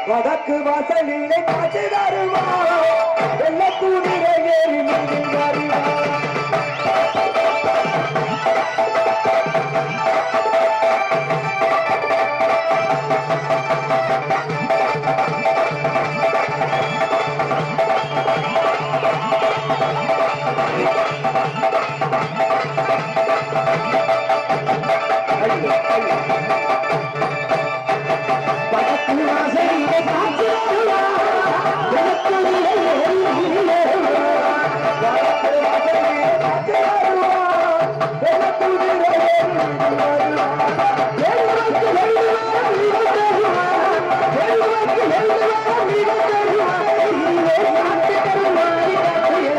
வடக்கு வாசலிலே காட்சி தருவா வெள்ள தூணிலே ஏறி மீது வருவா வடக்கு வாசலிலே காட்சி தருவா வெள்ள தூணிலே ஏறி மீது வருவா வடக்கு வாசலிலே காட்சி தருவா வெள்ள தூணிலே ஏறி மீது வருவா வெள்ளுவக்கு வெள்ளுவா மீது தருவா வெள்ளுவக்கு வெள்ளுவா மீது தருவா இங்கே காட்சி தருவா காட்சி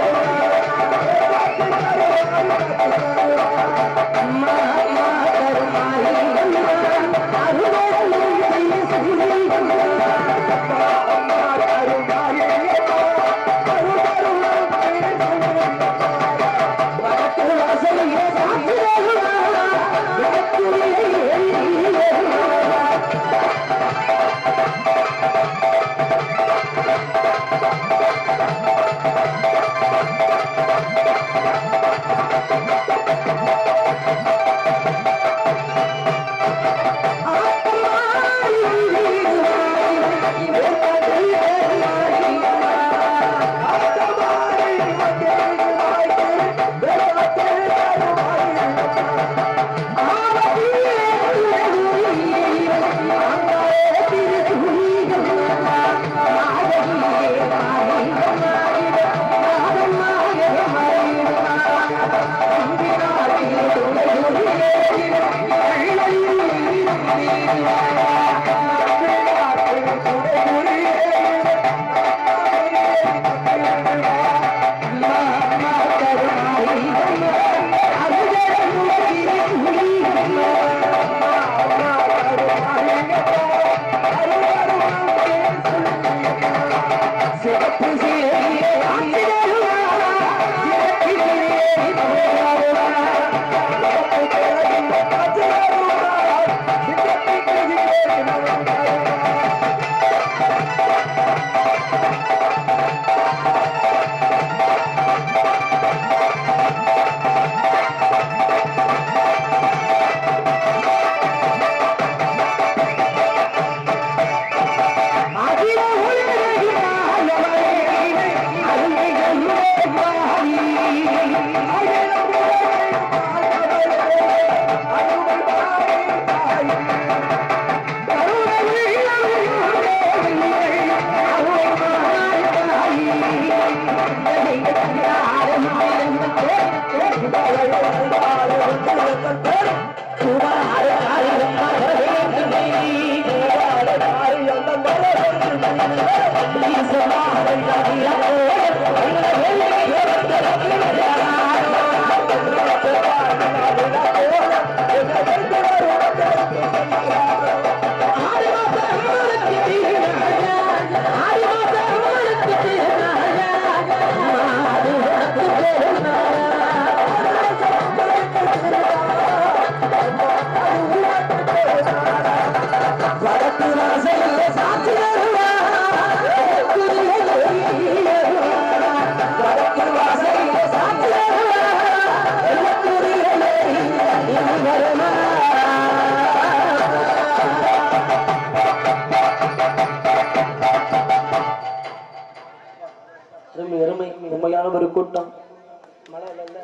அருமை அருமை உண்மையான ஒரு கூட்டம் மழை இல்ல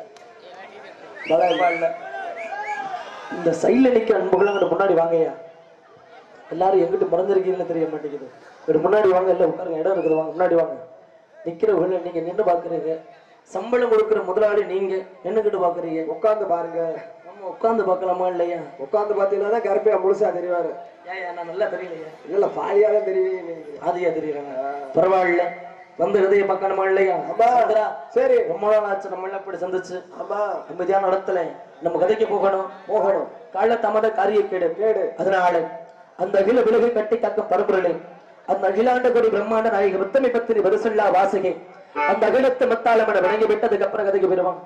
மழை இல்ல இல்ல இந்த சைடுல நிக்க அன்புகள் அங்கிட்ட முன்னாடி வாங்கய்யா எல்லாரும் எங்கிட்டு மறந்துருக்கீங்கன்னு தெரிய மாட்டேங்குது ஒரு முன்னாடி வாங்க இல்ல உட்காருங்க இடம் இருக்குது வாங்க முன்னாடி வாங்க நிக்கிறவங்க நீங்க நின்று பாக்குறீங்க சம்பளம் கொடுக்குற முதலாளி நீங்க நின்னுக்கிட்டு பாக்குறீங்க உட்கார்ந்து பாருங்க நம்ம உட்கார்ந்து பார்க்கலாமா இல்லையா உட்கார்ந்து பாத்தீங்கன்னா தான் கருப்பையா முழுசா தெரிவாரு ஏன் நான் நல்லா தெரியலையா இல்ல பாதியால தெரியவே ஆதியா தெரியறாங்க பரவாயில்ல வந்து ஹிருதய பார்க்கணுமா இல்லையா ஆமா. சந்திரா, சரி ரொம்ப நாள் ஆச்சு நம்ம எல்லாம் இப்படி சந்திச்சு ஆமா நிம்மதியான இடத்துல நம்ம கதைக்கு போகணும் போகணும் கால தமத காரிய கேடு கேடு அதனால அந்த அகில விலகை கட்டி காக்கும் பரம்பொருளை அந்த அகிலாண்ட கொடி பிரம்மாண்ட நாயக முத்தமை பத்திரி வருசல்லா வாசகை அந்த அகிலத்து மத்தாளமன வணங்கி விட்டதுக்கு அப்புறம் கதைக்கு போயிருவான்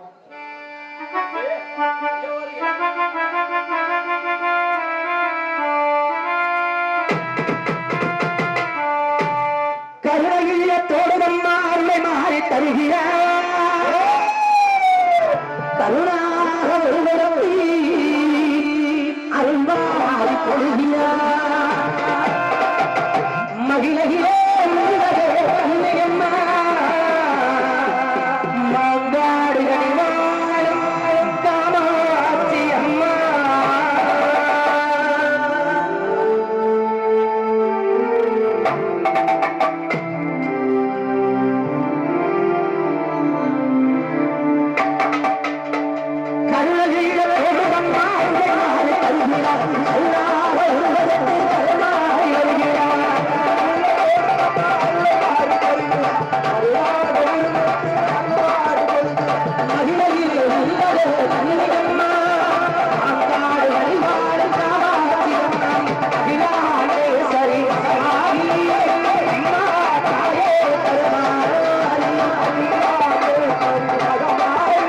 அகிலகிலே உள்ளதே கண்ணியம்மா மாங்காடு கனிவாழும் காமாட்சி அம்மா கருணகில பெருமம்மா உன்னை கருகிறார் அல்லாஹ் உலகத்தை கருணாய் வருகிறார் மகிழையிலே உள்ளதே கண்ணியம்மா மாங்காடு கனிவாழும் காமாட்சி அம்மா அகிலாண்டே சரி ஆகி அம்மா தாயே கருமாரி அகிலாண்டே சரி ஆகி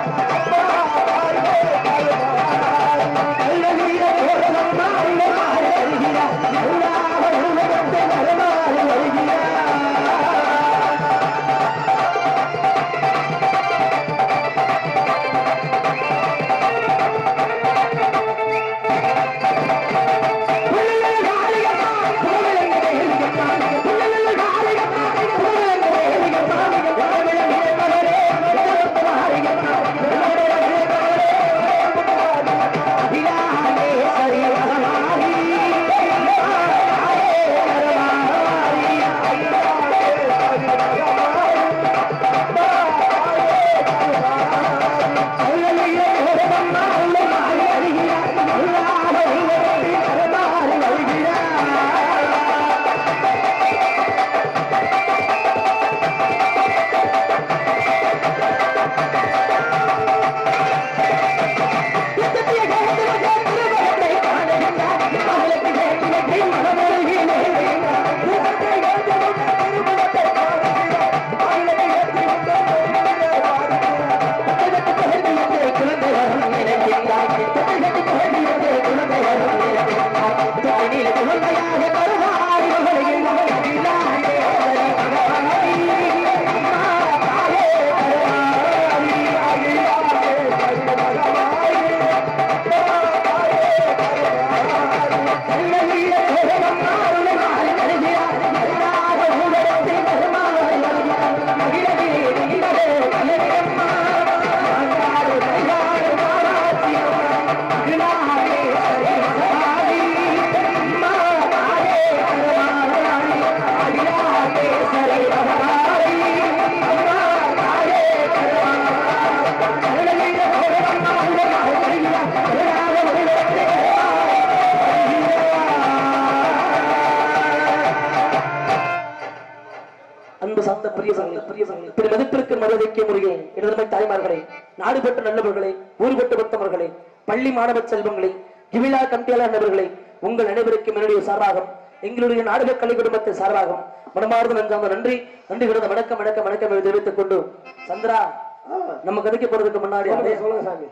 அன்பு சார்ந்த பிரிய சங்கி பிரிய சங்கி திரு மதிப்பிற்கு மரியாதைக்கு முருகேன் எனதுமை தாய்மார்களே நாடுபட்ட நல்லவர்களே ஊர்பட்டு பட்டவர்களே பள்ளி மாணவ செல்வங்களே கிவிழா கம்பியாளர் நபர்களே உங்கள் அனைவருக்கும் என்னுடைய சார்பாகும் எங்களுடைய நாடக கலை குடும்பத்தின் சார்பாகும் மனமார்ந்த நன்றாக நன்றி நன்றி விருந்த வணக்கம் வணக்கம் வணக்கம் என்று தெரிவித்துக் கொண்டு சந்திரா நம்ம கதைக்கு போறதுக்கு முன்னாடி சொல்லுங்க சாமி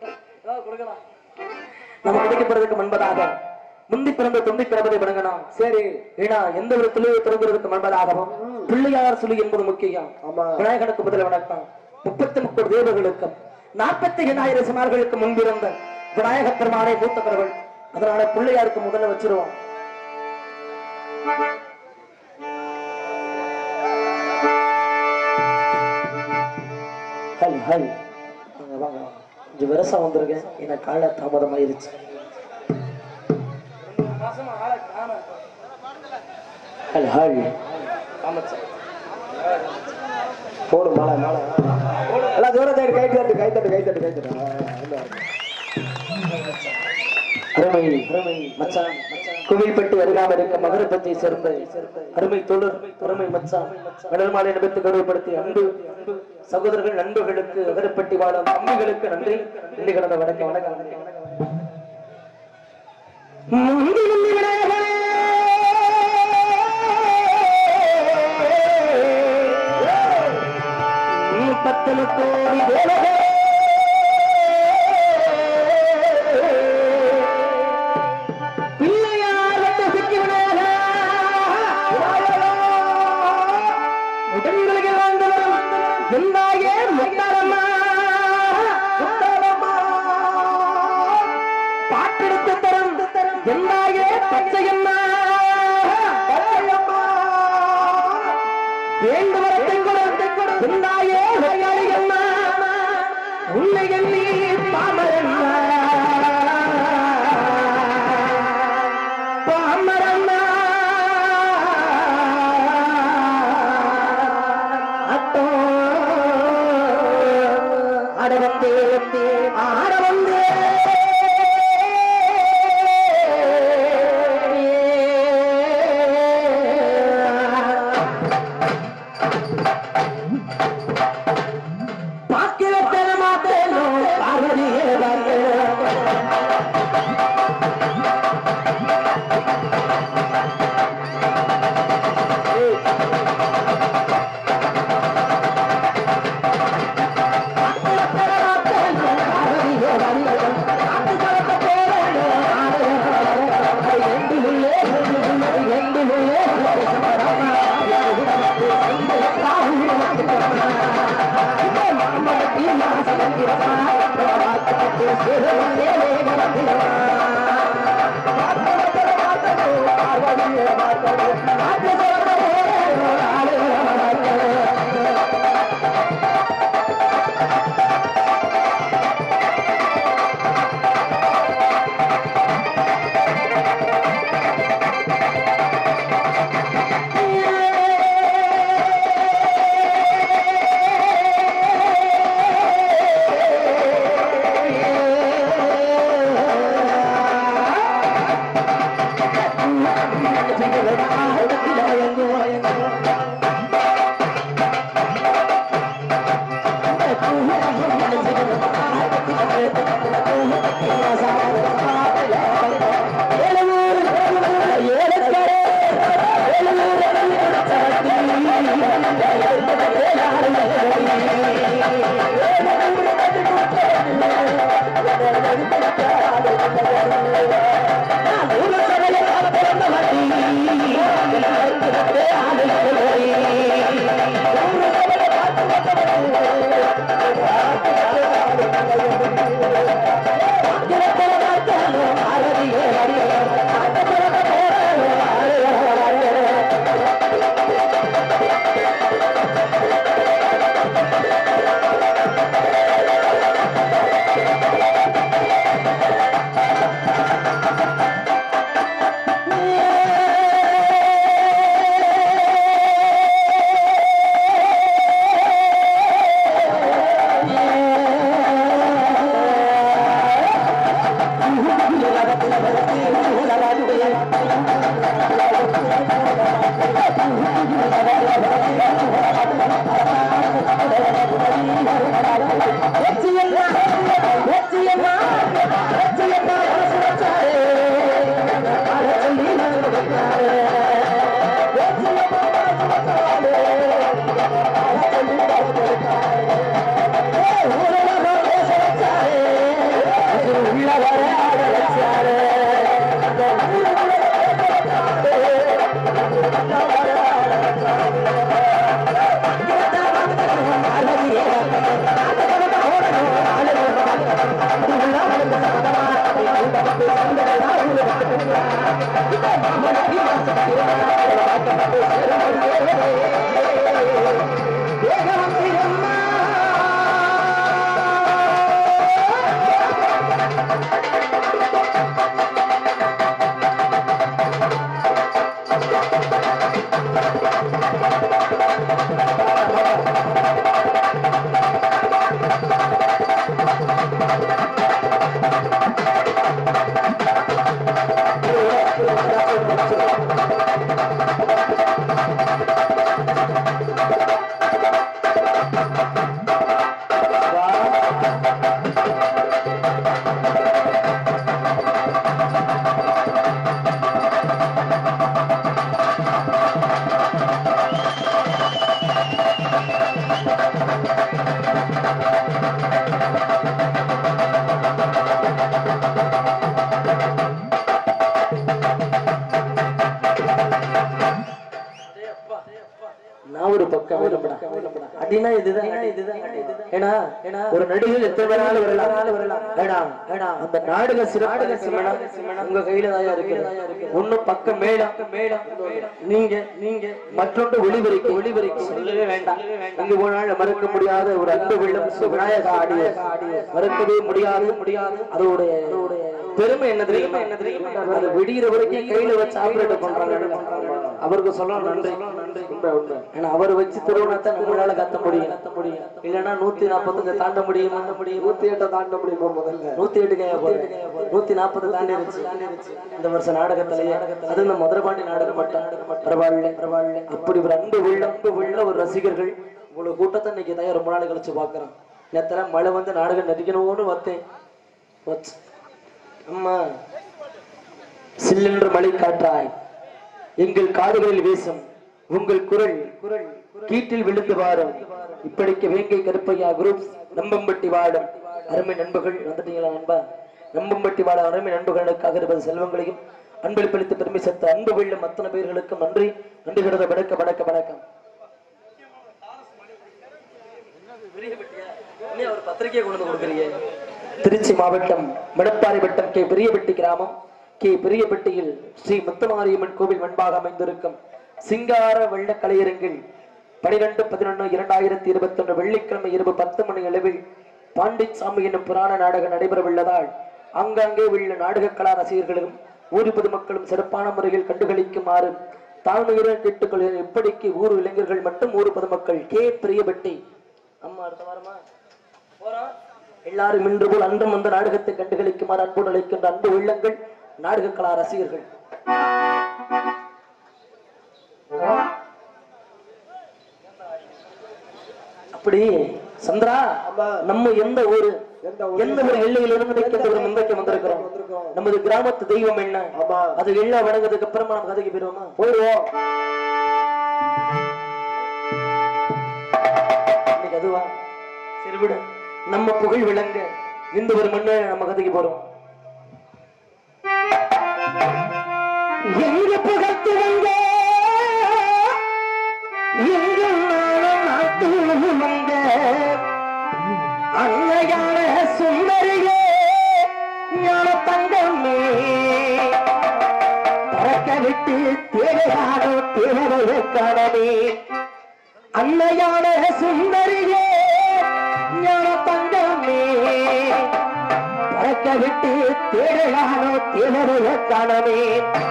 நம்ம கதைக்கு போறதுக்கு முன்பதாக முந்தி பிறந்த தொந்தி பிறப்பதை வணங்கணும் சரி ஏன்னா எந்த ஒரு தொழிலை தொடங்குவதற்கு முன்பதாகவும் பிள்ளையார் சொல்லி என்பது முக்கியம் ஆமா. விநாயகனுக்கு முதல் வணக்கம் முப்பத்தி முப்பது தேவர்களுக்கும் நாற்பத்தி எண்ணாயிரம் சுமார்களுக்கு முன்பிருந்த விநாயக பெருமானை மூத்தவர்கள் அதனால பிள்ளையாருக்கு முதல்ல வச்சிருவோம் ஹல் ஹல் வாங்க வாங்க வாங்க. கொஞ்சம் விரசம் வந்திருக்கேன் எனக்கு கால தாமதமாயிருச்சு ஹல் ஹல் போடு மாலை மாலை எல்லாம் தூரத்தை கை தட்டு கை தட்டு கை தட்டு கை தட்டு ஆ, இல்ல. அருமை அருமை மச்சான் குவில்பட்டி அருகாமல் இருக்க மகரப்பத்தை சேர்ந்த அருமை தொழில் அருமை மச்சான் கடல் மாலை நிமித்து கௌரவப்படுத்தி அன்பு சகோதரர்கள் நண்பர்களுக்கு அகரப்பட்டி வாழும் தம்பிகளுக்கு நன்றி நன்றி கடந்த வணக்கம் வணக்கம் வணக்கம் வணக்கம் முந்தி முந்தி விநாயகனே முப்பத்தொரு கோடி தேவகே பிள்ளையார் வந்து சிக்கி விநாயகா உடன்களுக்கு வாழ்ந்தவரும் எந்தாயே முத்தாரம்மா முத்தாரம்மா பாட்டெடுத்து தரும் எந்தாயே பச்சை வேண்டுவரத்தை கொடுத்து கொண்டாயே அம்மா உன்னை எண்ணி பாமரம்மா பாமரம்மா அட்டோ அடவந்தே ஆடவந்தே பார்க்கிறத்தன மாட்டேனோ பார்வதியே பார்க்கிறேன் அப்பா நான் ஒரு பக்கம் வேணும்டா. அப்படின்னா இதுதான் இதுதான் ஏன்னா ஏன்னா ஒரு நடிகர் எத்தனை வேணாலும் வரலாம் வரலாம் ஏடா ஏடா அந்த நாடக சிறப்பாக உங்க கையில தான் இருக்கு ஒண்ணும் பக்கம் மேடம் மேடம் நீங்க நீங்க மற்றொன்று ஒளிபரிக்கு ஒளிபரிக்கு சொல்லவே வேண்டாம் இங்கு போனால் மறக்க முடியாத ஒரு அன்பு வெள்ளம் விநாயக ஆடியோ மறக்கவே முடியாது முடியாது அதோடைய அதோடைய பெருமை என்ன தெரியுமா என்ன தெரியுமா அது விடிகிற வரைக்கும் கையில வச்சு ஆபரேட் பண்றாங்க அவருக்கு சொல்லலாம் நன்றி நன்றி உண்மை உண்மை ஏன்னா அவர் வச்சு திருவண்ணத்தை நம்மளால கத்த முடியும் கத்த முடியும் இல்லைன்னா நூத்தி நாற்பதுக்கு தாண்ட முடியும் தாண்ட முடியும் நூத்தி எட்டை தாண்ட முடியுமா முதல்ல நூத்தி எட்டு கையா போகுது நூத்தி நாற்பது தாண்டி இருந்துச்சு இந்த வருஷம் நாடகத்திலேயே அது இந்த மதுரபாண்டி நாடகம் மட்டும் பரவாயில்ல பரவாயில்ல அப்படி ஒரு அன்பு உள்ள அன்பு உள்ள ஒரு ரசிகர்கள் உங்களோட கூட்டத்தை இன்னைக்கு தான் ரொம்ப நாள் கழிச்சு பாக்குறேன் நேத்துல மழை வந்து நாடகம் நடிக்கணும்னு வந்தேன் வச்சு அம்மா சில்லென்று மழை காற்றாய் எங்கள் காதுகளில் வீசும் உங்கள் குரல் குரல் கீட்டில் விழுந்து வாரும் இப்படிக்கு வேங்கை கருப்பையா குரூப் நம்பம்பட்டி வாடும் அருமை நண்பர்கள் வந்துட்டீங்களா நண்பா நம்பம்பட்டி வாட அருமை நண்பர்களுக்காக இருப்பது செல்வங்களையும் அன்பளிப்பளித்து பெருமை சேர்த்த அன்பு வெள்ளம் அத்தனை பேர்களுக்கும் நன்றி நன்றி கிடந்த வணக்க வணக்க வணக்கம் ஒரு பத்திரிகையை கொண்டு வந்து கொடுக்குறீங்க திருச்சி மாவட்டம் மணப்பாறை வட்டம் கே பெரியபட்டி கிராமம் கே பெரியபட்டியில் ஸ்ரீ முத்தமாரியம்மன் கோவில் முன்பாக அமைந்திருக்கும் சிங்கார வெள்ள கலையரங்கில் பனிரெண்டு பதினொன்று இரண்டாயிரத்தி இருபத்தி ஒன்று வெள்ளிக்கிழமை இரவு பத்து மணி அளவில் பாண்டிச்சாமி என்னும் புராண நாடகம் நடைபெறவுள்ளதால் ஆங்காங்கே உள்ள நாடக கலா ரசிகர்களும் ஊர் பொதுமக்களும் சிறப்பான முறையில் கண்டுகளிக்குமாறு தாழ்மையுடன் கேட்டுக்கொள்கிறேன் இப்படிக்கு ஊர் இளைஞர்கள் மற்றும் ஊர் பொதுமக்கள் கே பிரியபட்டி அம்மா அடுத்த வாரமா போறோம் எல்லாரும் இன்று போல் அன்றும் அந்த நாடகத்தை கண்டுகளிக்குமாறு அன்பு அழைக்கின்ற அன்பு உள்ளங்கள் நாடக கலா ரசிகர்கள் அப்படி சந்திரா நம்ம எந்த ஊரு எந்த ஒரு எல்லையிலிருந்து நிற்கின்ற ஒரு முந்தைக்கு வந்திருக்கிறோம் நமது கிராமத்து தெய்வம் என்ன அது எல்லாம் வணங்குறதுக்கு அப்புறமா நம்ம கதைக்கு போயிருவோமா போயிடுவோம் இன்னைக்கு அதுவா சரி விடு நம்ம புகழ் விளங்க இந்த ஒரு மண்ணு நம்ம கதைக்கு போறோம் எங்க புகழ்த்துவங்க எங்க நாட்டு வந்த அன்னையான சுந்தரியே ஞான தங்கமே பறக்க விட்டு தேவையானோ தேவையை காணவே அன்னையான சுந்தரியே ஞான தங்கமே பறக்க விட்டு தேவையானோ தேவையை காணவே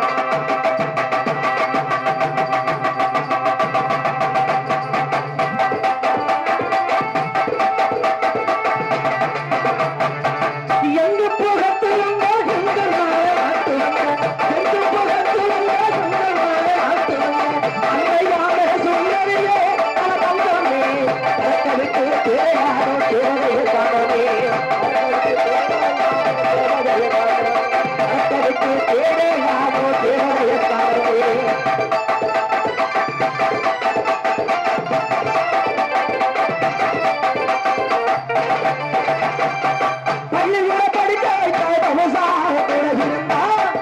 எங்க புகத்துவங்க எங்க நாட்டுவங்க எங்க புகத்துவங்க எங்க நாட்டுவங்க அன்னையான சுந்தரியே பல தங்கமே பறக்க விட்டு தேவையானோ தேவையை காணவே பறக்க விட்டு தேவையானோ தேவையை காணவே பள்ளிக்கூட படிக்க வைத்த தமசாக பிறகிருந்தார்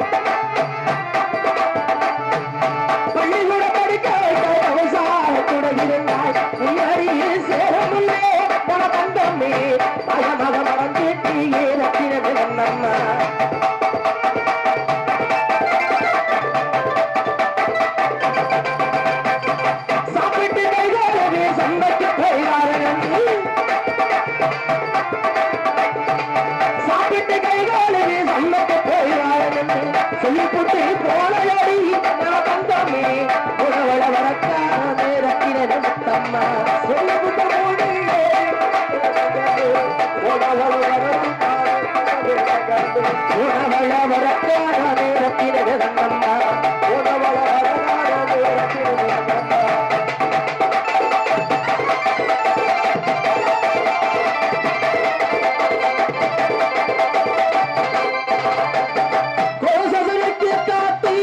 பள்ளிக்கூட படிக்க வைத்த தமசாக பிறகிருந்தாய் உன்னடியில் சேரமுள்ளே பல தந்தமே மகமக மறந்தேட்டியே ரத்தினது வந்தம்மா சாப்பிட்டு கைகாலவே சந்தைக்கு போகிறார்கள் சாப்பிட்டு கைகாலவே சம்மக்க போயிறார்கள் சொல்லி போட்டு போலையடி நான் தந்தமே உணவள வரக்கான ரத்தின முத்தம்மா சொல்லி புட்ட மூடியே உணவள உணவள வரக்கான ரத்தின தந்தம்மா உணவள வரக்கான ரத்தின தந்தம்மா கோசவனுக்கு காட்டி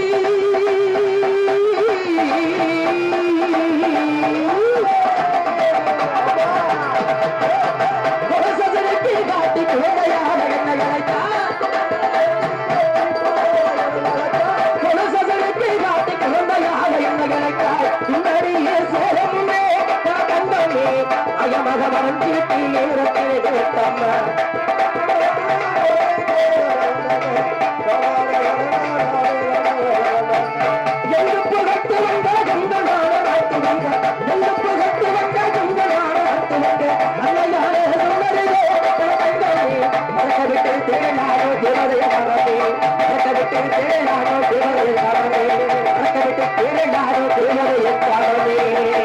கோசவனுக்கு காட்டி குழந்தையாக என்ன அழைத்தார் மருமக மரஞ்சிட்டு நேரத்தில் கேட்டம்ம எந்த புகட்டு வந்த கந்தனான நாட்டு வந்த எந்த புகட்டு வந்த கந்தனான நாட்டு வந்த அன்னையாரே சுந்தரியே தங்கமே மறக்க விட்டு தேனாரோ தேவதையாரே மறக்க விட்டு தேனாரோ தேவதையாரே மறக்க விட்டு தேனாரோ தேவதையாரே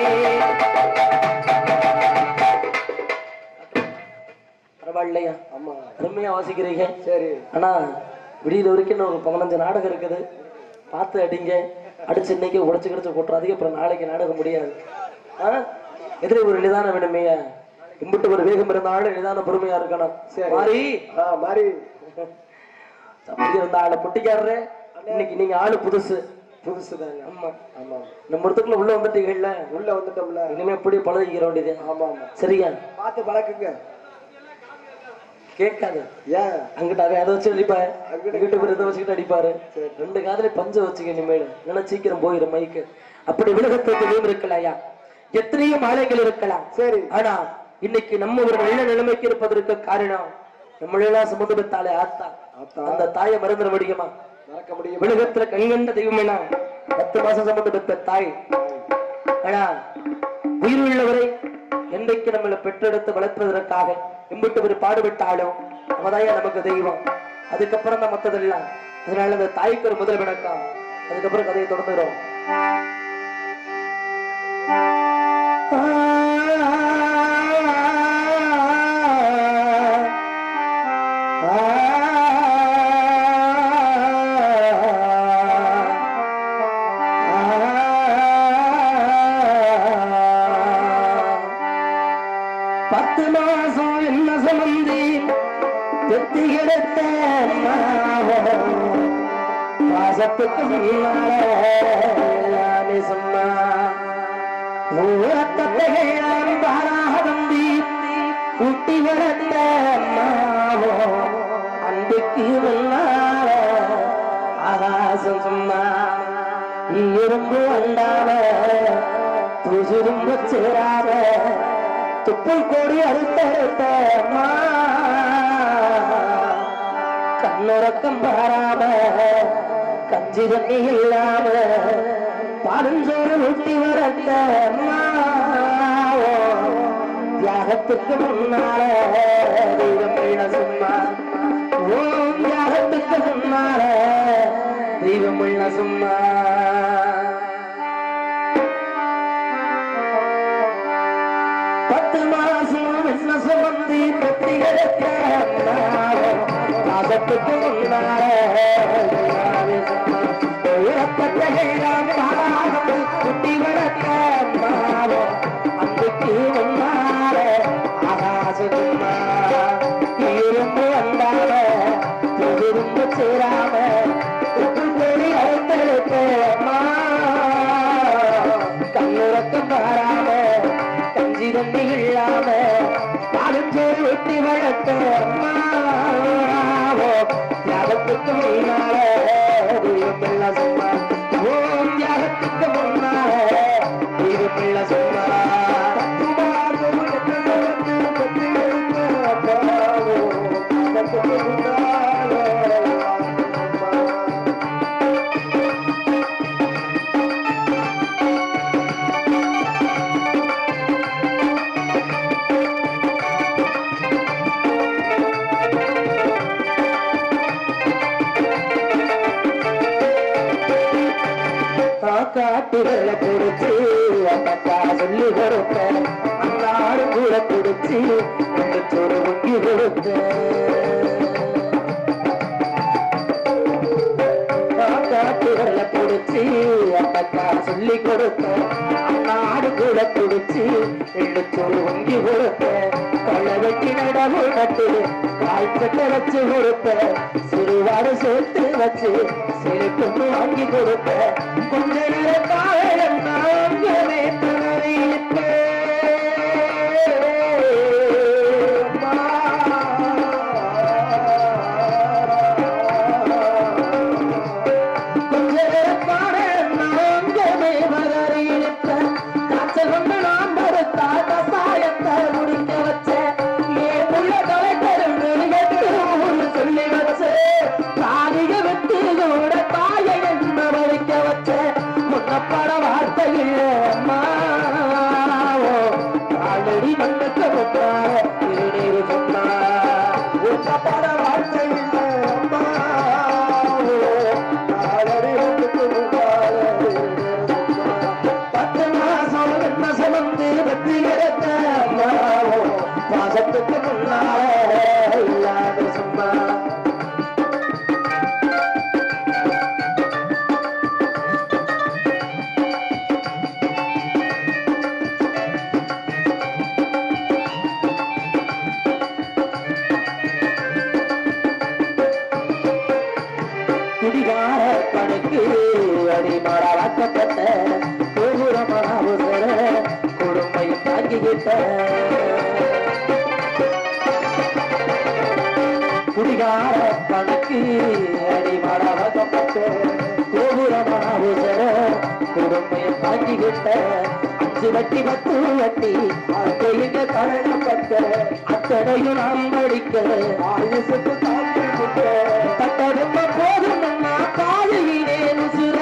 பரவாயில்லையா ஆமா அருமையா வாசிக்கிறீங்க சரி ஆனா விடியல வரைக்கும் இன்னும் ஒரு பதினஞ்சு நாடகம் இருக்குது பார்த்து அடிங்க அடிச்சு இன்னைக்கு உடச்சு கிடச்சு கொட்டுறாதீங்க அப்புறம் நாளைக்கு நாடகம் முடியாது ஆ எதிரே ஒரு நிதானம் வேணுமே இம்பிட்டு ஒரு வேகம் இருந்தாலும் நிதான பொறுமையா இருக்கணும் சரி. மாறி ஆ மாறி அப்படி இருந்த ஆளை பொட்டிக்காரரு இன்னைக்கு நீங்க ஆளு புதுசு புதுசு தாங்க ஆமா ஆமா நம்ம இடத்துக்குள்ள உள்ள வந்துட்டீங்கல்ல உள்ள வந்துட்டோம்ல இனிமே எப்படி பழகிக்கிற வேண்டியது ஆமா ஆமா சரியா பார்த்து பழக்குங்க கேட்காது ஏன் அங்கிட்ட அவன் அதை வச்சு அடிப்பாரு அங்கிட்ட இங்கிட்ட போய் இதை வச்சுக்கிட்டு அடிப்பாரு ரெண்டு காதுல பஞ்ச வச்சுக்க இனிமேல் இல்லைன்னா சீக்கிரம் போயிடும் மைக்கு அப்படி விலகத்துக்கு இருக்கலையா எத்தனையோ மாலைகள் இருக்கலாம் சரி ஆனா இன்னைக்கு நம்ம ஒரு நல்ல நிலைமைக்கு இருப்பதற்கு காரணம் நம்மளெல்லாம் சுமந்து பெத்தாலே ஆத்தா ஆத்தா. அந்த தாயை மறந்துட முடியுமா மறக்க முடியும் விலகத்துல கண்கண்ட தெய்வமேனா பத்து மாசம் சுமந்து பெத்த தாய் ஆனா உயிர் உள்ளவரை என்றைக்கு நம்மளை பெற்றெடுத்து வளர்ப்பதற்காக எம்பிட்டு ஒரு பாடுபட்டாலும் அவதாயா நமக்கு தெய்வம் அதுக்கப்புறம் தான் மத்ததெல்லாம் அதனால அந்த தாய்க்கு ஒரு முதல் விளக்கம் அதுக்கப்புறம் கதையை தொடர்ந்துடும் பத்து மாசம் என்ன சுமந்தி பெத்தி எடுத்த பாசத்துக்கு முன்னாலே சும்மா ஊரத்தத்தைகள் பாராக வந்தி குட்டி வளர்த்த அம்மாவோ அன்புக்கு முன்னால ஆகாசம் சும்மா இரும்பு வந்தால துசுரும்பு சேராத துப்புள் கோடி அறுத்தறுத்த அம்மா கண்ணுறக்கம் பாராம கஞ்சி தண்ணி இல்லாம பாலஞ்சோறு ஊட்டி வரத்த அம்மாவோ தியாகத்துக்கு முன்னால தெய்வம் வீண சும்மா ஓம் தியாகத்துக்கு முன்னால தெய்வம் வீண சும்மா பத்து மாசம் என்ன சுமந்தி பெத்தி எடுத்த பாசத்துக்கு முன்னால குட்டி வளர்த்த அம்மாவோ அன்றைக்கு முன்னால ஆகாசமா இரும்பு வந்தால திரும்ப சேராம உப்பு கோடி அறுத்தெடுத்த அம்மா கண்ணுறக்கம் பாராம கஞ்சி தண்ணி இல்லாம பாலஞ்சோறு வெட்டி வளர்த்த அம்மாவோ தியாகத்துக்கு முன்னால தெய்வமில்ல சும்மா ஓம் தியாகத்துக்கு முன்னால தெய்வமில்ல சும்மா காட்டுகளை கொடுத்து அப்பா சொல்லி கொடுத்தேன் அன்னாடு கூட கொடுத்து ரெண்டு சோறு முங்கி கொடுத்தேன் காட்டுகளை கொடுத்து அப்பா சொல்லி கொடுத்தேன் அன்னாடு கூட கொடுத்து ரெண்டு சோறு முங்கி கொடுத்தேன் களை வெட்டி நடவு நட்டு காய்ச்சட்டை வச்சு கொடுத்தேன் சிறுவாறு சேர்த்து வச்சு சிறுக்கு வாங்கி கொடுத்தேன் கொஞ்ச நேரம் காலம் நாங்கவே கொஞ்ச நேரம் காலம் நாங்கவே வளரியிருப்பேன் காய்ச்சல் கொண்டு நாம் மறுத்தா கசாயத்தை முடிக்க மாட்டிக்கிட்ட குடிகார கணக்கு அடிமடவகப்பட்டு கோபுரமாவுசர குடும்பை தாக்கிக்கிட்ட அஞ்சு வட்டி பத்து வட்டி அத்தையுங்க கரணப்பட்ட அத்தனையும் நாம் படிக்க ஆயுசுக்கு தாக்கி விட்ட தட்டெடுத்த போதும் நான் காலையிலே உசுர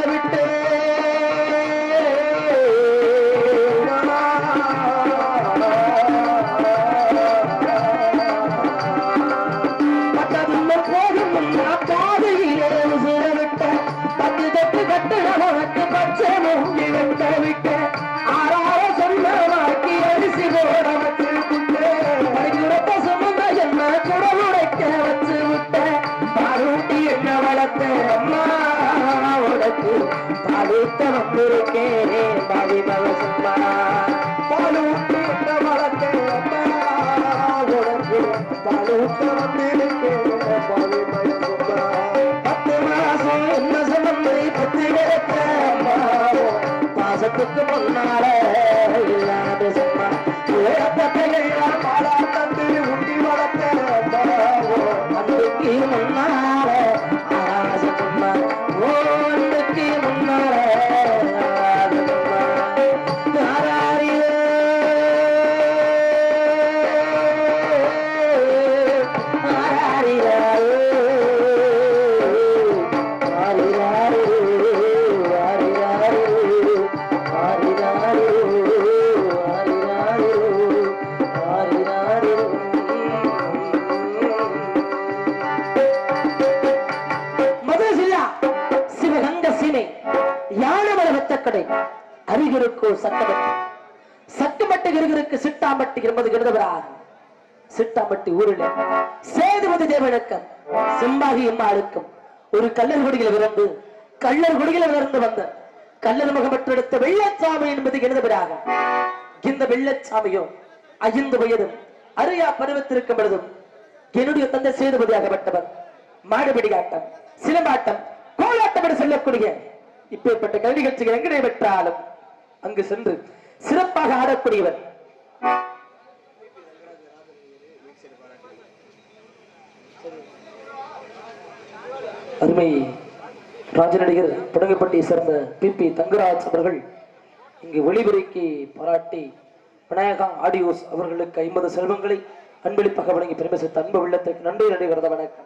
விட்டேன் பட்டதுள்ள போதும் நான் பாதையிலே உசுர விட்ட பத்து தட்டு கட்டுட உனக்கு பச்சை மூங்கி விட்ட விட்ட ஆறார சொன்ன வாக்கி அரிசி போட வச்சு விட்டு வடிகுறப்ப சுமந்த என்ன குட உடைக்க வச்சு விட்ட பாலூட்டி என்ன வளர்த்த அம்மா உனக்கு பாலூட்ட வந்திருக்கேன் பாவி மக சும்மா பாலூட்டி என்ன வளர்த்த அம்மா உனக்கு பாலூட்ட வந்திருக்கேன் பாவி மக சும்மா பத்து மாசம் என்ன சம்பந்தை பத்து கிடக்க பாசத்துக்கு முன்னால இல்லாத சும்மா ஏற்பட்டையெல்லாம் பாலா தந்து உண்டி வளர்த்த அன்றைக்கு முன்னால ஆசை சும்மா ஓ அன்றைக்கு முன்னால ஆசை சும்மா நாராயண மதுரை ஜில்லா சிவகங்க சீமை யானமல வெத்தக்கடை அருகிருக்கோ சட்டமட்டு சட்டமட்டு கிருகிருக்கு சிட்டாம்பட்டி என்பது எழுதவரார் சிட்டாம்பட்டி ஊரில் சேதுபதி தேவனுக்கும் செம்பாகி அம்மாளுக்கும் ஒரு கல்லர் குடியில் பிறந்து கள்ளர் குடியில் இருந்து வந்த கல்லர் முகமற்ற எடுத்த வெள்ளச்சாமி என்பது எழுதவராக இந்த வெள்ளச்சாமியோ ஐந்து வயதும் அரியா பருவத்திருக்கும் பொழுதும் என்னுடைய தந்தை சேதுபதியாகப்பட்டவர் மாடுபிடி ஆட்டம் சிலம்பாட்டம் கோலாட்டம் என்று சொல்லக்கூடிய இப்பேற்பட்ட கல்வி நிகழ்ச்சிகள் எங்கே பெற்றாலும் அங்கு சென்று சிறப்பாக ஆடக்கூடியவர் அருமை ராஜநடிகர் புடங்கப்பட்டியை சேர்ந்த பி பி தங்கராஜ் அவர்கள் இங்கு ஒளிபெருக்கி பாராட்டி விநாயகா ஆடியோஸ் அவர்களுக்கு ஐம்பது செல்வங்களை அன்பளிப்பாக வழங்கி பெருமை சேர்த்த அன்பு உள்ளத்திற்கு நன்றி நடிகரத வணக்கம்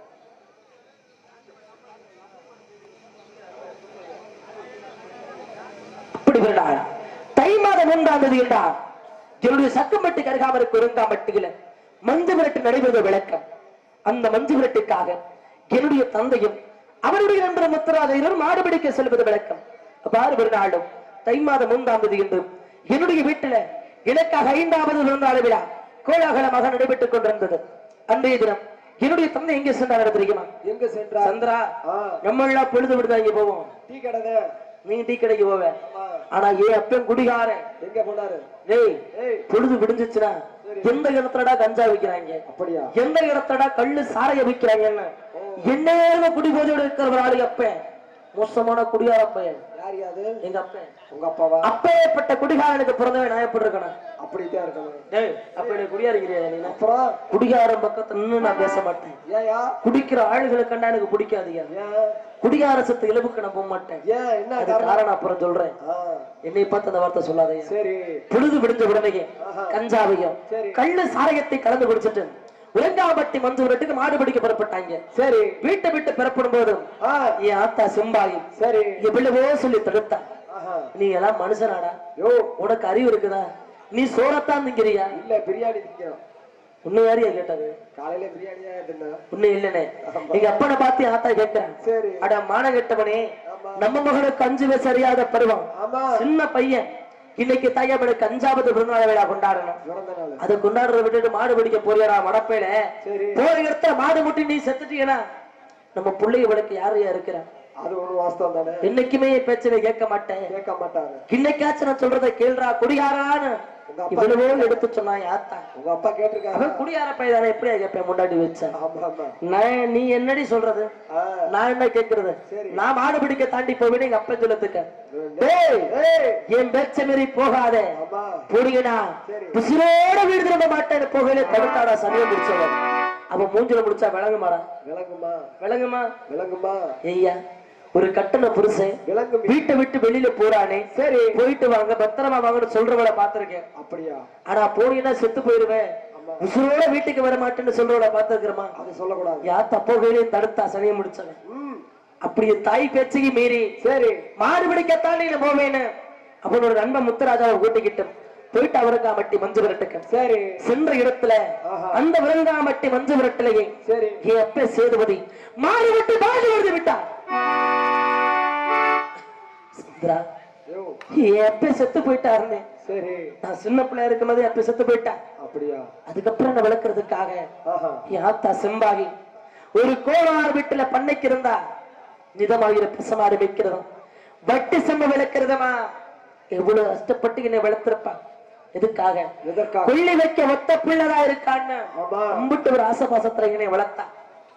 அப்படி வருடாள் தை மாதம் மூன்றாம் தேதி என்றார் என்னுடைய சக்கம்பட்டு கருகாமலுக்கு ஒருங்காம்பட்டியில மஞ்சு விரட்டு நடைபெறுத விளக்கம் அந்த மஞ்சு விரட்டுக்காக என்னுடைய தந்தையும் அவருடைய நண்பர் முத்தராதையரும் மாடுபிடிக்க செல்வது விளக்கம் அவ்வாறு ஒரு நாளும் தை மாதம் மூன்றாம் தேதி என்று என்னுடைய வீட்டில எனக்காக ஐந்தாவது பிறந்தாள் விழா கோலாகலமாக நடைபெற்றுக் கொண்டிருந்தது அன்றைய தினம் என்னுடைய தந்தை எங்கே சென்றார் தெரியுமா எங்க சென்றார் சந்திரா ஆ, நம்ம எல்லாம் பொழுது விடுதா இங்க போவோம் டீ கடை நீ டீ கடைக்கு போவ ஆனா ஏன் அப்பன் குடிகாரன் எங்க போனாரு டேய் ஏய் பொழுது விடிஞ்சிச்சுன்னா எந்த இடத்துலடா கஞ்சா விக்கிறாங்க அப்படியா எந்த இடத்துலடா கள்ளு சாரைய விக்கிறாங்கன்னு என்ன குடி போதையோட இருக்கிறவராளி அப்பன் மோசமான குடியார பையன் யார் யாது எங்க அப்பன் உங்க அப்பாவா அப்பேற்பட்ட குடிகாரனுக்கு பிறந்தவன் நான் எப்படி இருக்கணும் அப்படித்தான் இருக்கணும் டேய் அப்ப நீ குடியாரிக்கிறியா நீ அப்புறம் குடிகாரன் பக்கத்துல நின்னு நான் பேச மாட்டேன் ஏயா குடிக்கிற ஆளுகளை கண்டா எனக்கு பிடிக்காதுயா ஏன் குடிகார சத்து இலவுக்கு நான் போக மாட்டேன் ஏன் என்ன அது காரணம் காரணம் அப்புறம் சொல்றேன் ஆ, என்னை பார்த்து அந்த வார்த்தை சொல்லாதயா சரி பொழுது விடிஞ்ச உடனேயே கஞ்சாவையும் சரி. கள்ளு சாராயத்தை கலந்து குடிச்சிட்டு உலங்காம்பட்டி மஞ்சு விரட்டுக்கு மாடு பிடிக்க புறப்பட்டாங்க சரி வீட்டை விட்டு பெறப்படும் போதும் ஆ என் ஆத்தா சிம்பாயி சரி எவ்வளவோ சொல்லி தடுத்தா ஆஹா நீ எல்லாம் மனுஷனாடா யோ உனக்கு அறிவு இருக்குதா நீ சோறத்தான் திங்கிறியா இல்ல பிரியாணி திங்கிறோம் உன்னை யாரையா கேட்டது காலையில பிரியாணி தான் தின்னேன் உன்னை இல்லனே எங்க அப்பனை பார்த்து என் ஆத்தா கேட்கிறேன் சரி அட மான கெட்டவனே ஆமா. நம்ம மகனுக்கு அஞ்சு வயசு அறியாத பருவம் ஆமா சின்ன பையன் இன்னைக்கு தாயப்பனுக்கு அஞ்சாவது பிறந்தநாள் விழா கொண்டாடணும் பிறந்த நாள் அதை கொண்டாடுறத விட்டுட்டு மாடு பிடிக்க போறியாடா மடப்பையில சரி போற இடத்துல மாடு முட்டி நீ செத்துட்டீங்கன்னா நம்ம பிள்ளைய விளக்கு யாரையா இருக்கிற அது ஒரு வாஸ்தவம் தானே என்னைக்குமே என் பேச்சனை கேட்க மாட்டேன் கேட்க மாட்டாரு இன்னைக்காச்சும் நான் சொல்றதை கேள்றா குடியாரான்னு உங்க அப்பா இவ்வளவோ எடுத்து சொன்னா யாத்தா உங்க அப்பா கேட்டிருக்காரு அவன் குடியார பையதானே எப்படி கேட்பேன் முன்னாடி வச்சேன் ஆமா ஆமா நான் நீ என்னடி சொல்றது ஆ, நான் என்ன கேக்குறது சரி. நான் மாடு பிடிக்க தாண்டி போவேன் எங்க அப்பன் சொல்லத்துக்க டேய் ஏய், என் பேச்ச மீறி போகாதே ஆமா போடுங்கடா சரி. புசிரோட வீடு திரும்ப மாட்டேன்னு போகையில தடுத்தாடா சமயம் முடிச்சவன் அவன் மூஞ்சில முடிச்சா விளங்குமாடா விளங்குமா விளங்குமா விளங்குமா ஐயா ஒரு கட்டண புருஷன் விளங்கும் வீட்டை விட்டு வெளியில போறானே சரி போயிட்டு வாங்க பத்திரமா வாங்கன்னு சொல்றவள பாத்திருக்கேன் அப்படியா ஆனா போனீங்கன்னா செத்து போயிருவேன் ஆமா உசுரோட வீட்டுக்கு வர மாட்டேன்னு சொல்றவள பாத்துருக்கிறமா அது சொல்லக்கூடாது யா தப்போகையிலையும் தடுத்தா சனியை முடிச்சவன் ம் அப்படி என் தாய் பேச்சுக்கு மீறி சரி மாடு பிடிக்கத்தான் நீ போவேன்னு அவனோட நண்பன் முத்துராஜாவை கூட்டிக்கிட்டு போயிட்டு அவருக்காமட்டி மஞ்சு விரட்டுக்க சரி சென்ற இடத்துல ஆஹா. அந்த விரங்காமட்டி மஞ்சு விரட்டிலேயே சரி என் அப்ப சேதுபதி மாடு விட்டு பாடு விழுந்து விட்டார் சுந்தரா யோ என் அப்ப செத்து போயிட்டாருன்னு சரி நான் சின்ன பிள்ளையா இருக்கும்போது என் அப்ப செத்து போயிட்டேன் அப்படியா அதுக்கப்புறம் என்ன விளக்குறதுக்காக ஆஹா என் ஆத்தா செம்பாகி ஒரு கோளார் வீட்டுல பண்ணைக்கு இருந்தா நிதமாகிற பிசமாறு வைக்கிறதும் வட்டி செம்ம விளக்குறதமா எவ்வளவு கஷ்டப்பட்டு என்னை வளர்த்திருப்பான் எதுக்காக எதற்காக கொள்ளி வைக்க ஒத்த பிள்ளைதா இருக்கான்னு ஆமா அம்பிட்டு ஒரு ஆசபாசத்துல என்னை வளர்த்தா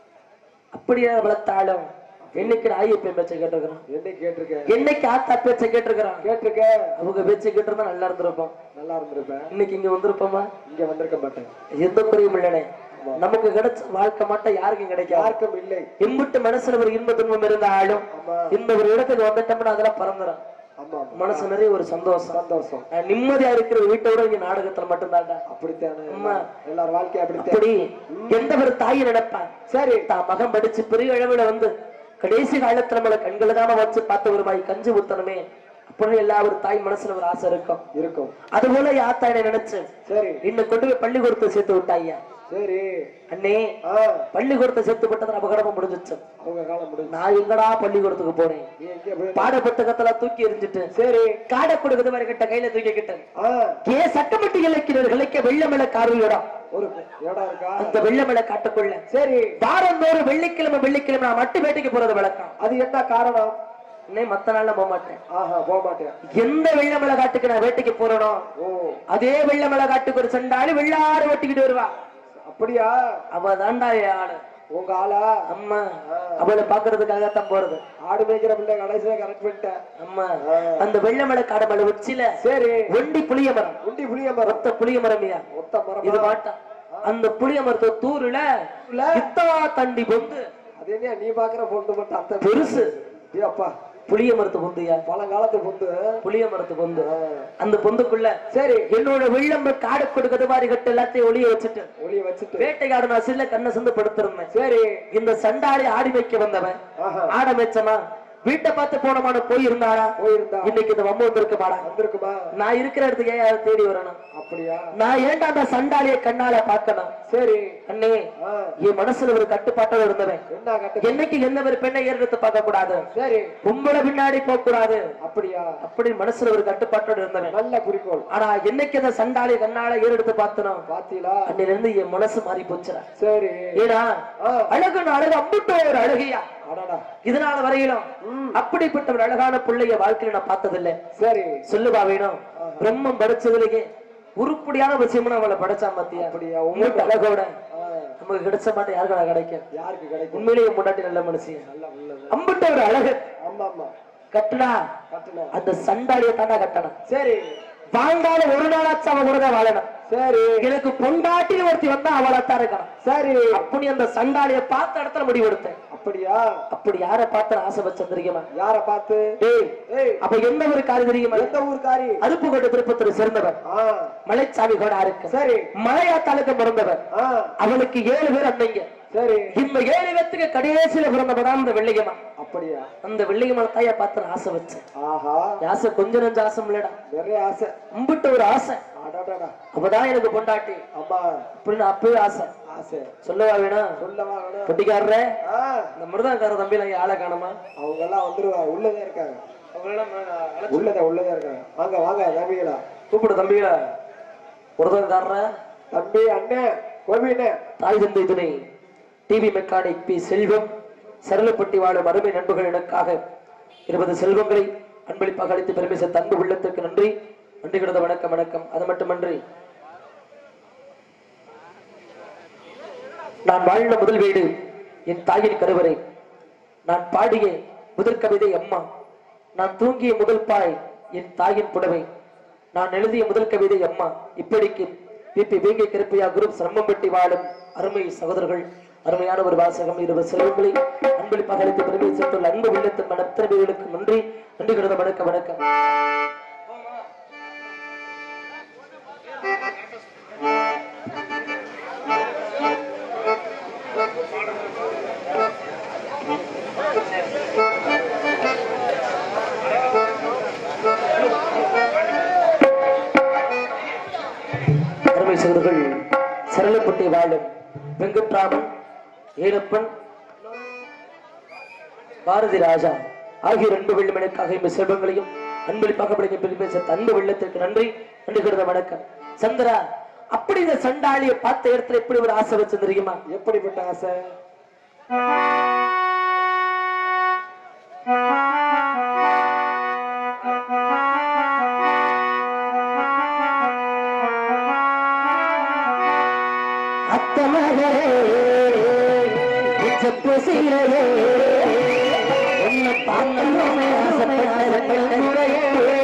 அப்படியே வளர்த்தாலும் என்னைக்கு நான் ஐயப்பன் பேச்சை கேட்டிருக்கிறான் என்ன கேட்டிருக்க என்னைக்கு ஆத்தா பேச்சை கேட்டிருக்கிறான் கேட்டிருக்க அவங்க பேச்சை கேட்டிருந்தா நல்லா இருந்திருப்போம் நல்லா இருந்திருப்பேன் இன்னைக்கு இங்க வந்திருப்போமா இங்க வந்திருக்க மாட்டேன் எந்த குறையும் இல்லனே நமக்கு கிடைச்ச வாழ்க்கை மட்டும் யாருக்கும் கிடைக்காது யாருக்கும் இல்லை இன்புட்டு மனசுல ஒரு இன்ப துன்பம் இருந்தாலும் ஆமா இந்த ஒரு இடத்துக்கு வந்துட்டோம்னா அதெல்லாம் பறந்துடும் ஆமா மனசு நிறைய ஒரு சந்தோஷம் சந்தோஷம் நான் நிம்மதியா இருக்கிற வீட்டை விட இங்க நாடகத்துல மட்டும்தான்டா அப்படித்தானே ஆமா. எல்லார் வாழ்க்கை அப்படித்தான் அப்படி எந்த ஒரு தாயை நினைப்பான் சரி தான் மகன் படிச்சு பெரிய அளவுல வந்து கடைசி காலத்துல நம்மள கண்களை தாம வச்சு பார்த்த ஒரு வாய் கஞ்சி ஊத்தணுமே அப்படின்னு எல்லா ஒரு தாய் மனசுல ஒரு ஆசை இருக்கும் இருக்கும் அது போல யாத்தா என்ன நினைச்சு சரி இன்னும் கொண்டு போய் பள்ளிக்கூடத்தை சேர்த்து விட்டாய்யா சரி அண்ணே ஆ பள்ளிக்கூடத்தை சேர்த்து விட்டது அபகடமா முடிஞ்சிச்சு அவங்க காலம் முடிஞ்சு நான் எங்கடா பள்ளிக்கூடத்துக்கு போனேன் நீ எங்க போய் பாட புத்தகத்தெல்லாம் தூக்கி எறிஞ்சிட்டு சரி காடை கொடுக்குது மாதிரி கிட்ட கையில தூக்கிக்கிட்டேன் ஆ ஏ சட்டமட்டி இலக்கினர் கிளைக்க வெள்ளமலை கார்வையோட ஒரு இடம் இருக்கா அந்த வெள்ளமலை காட்டுக்குள்ள சரி வாரந்தோறும் வெள்ளிக்கிழமை வெள்ளிக்கிழமை நான் மட்டு வேட்டைக்கு போறது வழக்கம் அது என்ன காரணம் இன்னே மத்த நாள்ல போக மாட்டேன் ஆஹா போக மாட்டேன் எந்த வெள்ளமலை காட்டுக்கு நான் வேட்டைக்கு போறனோ ஓ அதே வெள்ளமலை காட்டுக்கு ஒரு சண்டாளி வெள்ளாறு வெட்டிக்கிட்டு வருவா அப்படியா அவ தாண்டா என் ஆளு உங்க ஆளா அம்மா அவளை பாக்குறதுக்காகத்தான் போறது ஆடு மேய்க்கிற பிள்ளை கடைசியில கரெக்ட் பண்ணிட்டேன் அம்மா அந்த வெள்ளமலை காடமலை உச்சில சரி ஒண்டி புளிய மரம் உண்டி புளிய மரம் ஒத்த புளிய மரமியா மொத்த மரம் இது மாட்டா அந்த புளிய மரத்தை தூருல இத்தா தண்டி பொந்து அது என்ன நீ பாக்குற பொண்ணு மட்டும் அத்தை பெருசு ஏய் அப்பா புளிய மரத்து பொந்துயா பழங்காலத்து பொண்ணு புளிய மரத்து பொந்து ஆ. அந்த பொந்துக்குள்ள சரி என்னோட வெள்ளம்ப காடு கொடுக்கறது மாதிரி கட்டு எல்லாத்தையும் ஒளிய வச்சுட்டு ஒளிய வச்சுட்டு வேட்டைக்காடு நான் சில்ல கண்ணை சந்து படுத்திருந்தேன் சரி இந்த சண்டாளி ஆடி வைக்க வந்தவன் ஆஹா ஆட மேச்சமா வீட்டை பார்த்து போனமான போய் இருந்தாரா போயிருந்தா இன்னைக்கு இந்த வம்பு வந்திருக்க மாடா வந்திருக்குமா நான் இருக்கிற இடத்துக்கு ஏன் யாரும் தேடி வரணும் அப்படியா நான் ஏன்டா அந்த சண்டாளிய கண்ணால பார்க்கணும் சரி அண்ணே ஆ என் மனசுல ஒரு கட்டுப்பாட்டோட இருந்தவன் என்ன கட்டு என்னைக்கு எந்த ஒரு பெண்ணை ஏறெடுத்து பார்க்க கூடாது சரி பொம்பளை பின்னாடி போக கூடாது அப்படியா அப்படி மனசுல ஒரு கட்டுப்பாட்டோட இருந்தவன் நல்ல குறிக்கோள் ஆனா என்னைக்கு அந்த சண்டாளி கண்ணால ஏறெடுத்து பார்த்தனோ பாத்தீங்களா அன்னில இருந்து என் மனசு மாறி போச்சுடா சரி ஏடா ஆ அழகுன்னு அழகு அம்புட்டு ஒரு அழகியா அடடா இதனால வரையிலும் ம் அப்படிப்பட்ட ஒரு அழகான பிள்ளைய வாழ்க்கையில நான் பார்த்ததில்லை சரி சொல்லுவா வேணும் பிரம்மம் படைச்சதுலயே உருப்படியான விஷயமும் அவளை படைச்சா மத்தியா அப்படியா உங்கள்கிட்ட அழகோட ஆ, நமக்கு கிடைச்ச மாட்டேன் யாருக்கா கிடைக்கும் யாருக்கு கிடைக்கும் உண்மையிலேயே முன்னாடி நல்ல மனுஷன் நல்ல உள்ளது அம்புட்ட ஒரு அழகு ஆமா ஆமா கட்டுனா கட்டுன அந்த சண்டாளியை தாண்டா கட்டணும் சரி வாழ்ந்தால ஒரு நாளாச்சும் அவன் கூட தான் வாழணும் சரி எனக்கு பொண்டாட்டின்னு ஒருத்தி வந்தா அவளைத்தான் இருக்கணும் சரி அப்படி அந்த சண்டாளியை பார்த்த இடத்துல முடிவெடுத்தேன் அப்படியா அப்படி யார பார்த்து ஆசை வச்சேன் தெரியுமா யார பார்த்து ஏய் ஏய் அப்ப எந்த ஒரு காரியம் தெரியுமா எந்த ஊர்காரி அருப்புக்கோட்டை திருப்பத்தூர் சேர்ந்தவர் ஆ மலைச்சாமி கூட இருக்கு சரி மலையாத்தாளுக்கு பிறந்தவர் ஆ அவளுக்கு ஏழு பேர் அன்னைங்க சரி இந்த ஏழு பேத்துக்கு கடைசியில பிறந்தவதான் இந்த வெள்ளியம்மா அப்படியா அந்த வெள்ளியம்மா தாய பார்த்து நான் ஆசை வச்சேன் ஆஹா ஆசை கொஞ்ச நஞ்ச ஆசை இல்லடா நிறைய ஆசை கும்பிட்ட ஒரு ஆசை அடடடா அவதான் எனக்கு பொண்டாட்டி அம்மா அப்படின்னு அப்பவே ஆசை ஆசை சொல்லவா வேணாம் சொல்லவா வேணும் பொட்டிக்காரரே ஆ இந்த மிருதங்கார தம்பி எல்லாம் ஆளை காணுமா அவங்க எல்லாம் வந்துருவா உள்ளதே இருக்காங்க அவங்களெல்லாம் அழைச்சு உள்ளதே உள்ளதே இருக்காங்க வாங்க வாங்க தம்பிகளா கூப்பிடு தம்பிகள மிருதங்காரர தம்பி அண்ணன் கோபிண்ணே தாய் தந்தை துணை TV mechanic P Selvam Saralapatti வாழும் அருமை நண்பர்கள் எனக்காக இருபது செல்வங்களை அன்பளிப்பாக அளித்து பெருமை சேர்த்த அன்பு உள்ளத்திற்கு நன்றி நன்றி கிடந்த வணக்கம் வணக்கம் அது மட்டுமன்றி நான் வாழ்ந்த முதல் வீடு என் தாயின் கருவறை நான் பாடிய முதல் கவிதை அம்மா நான் தூங்கிய முதல் பாய் என் தாயின் புடவை நான் எழுதிய முதல் கவிதை அம்மா இப்படிக்கு பிபி வேங்கை கருப்பையா குரூப் சிரமம்பட்டி வாழும் அருமை சகோதரர்கள் அருமையான ஒரு வாசகம் இருவர் செல்வங்களை அன்பளிப்பாக அளித்து பெருமை சேர்த்துள்ள அன்பு உள்ளத்தின் மனத்திறமைகளுக்கு நன்றி நன்றி கிடந்த வணக்கம் வணக்கம் அருமை சகோதரர்கள் சரளப்பட்டி வாழும் வெங்கட்ராமன் ஏலப்பன் பாரதி ராஜா ஆகிய ரெண்டு வெள்ளமனுக்காக இந்த செல்வங்களையும் அன்பளிப்பாக படைக்க பெரிய பேச அன்பு வெள்ளத்திற்கு நன்றி நன்றி கருத வணக்கம் சந்திரா அப்படி இந்த சண்டாளியை பார்த்த இடத்துல எப்படி ஒரு ஆசை வச்சு தெரியுமா எப்படிப்பட்ட ஆசை அத்தமகளே செப்பு சீரையே உன்னை பார்த்தோமே ஆசைப்பட்ட முறையே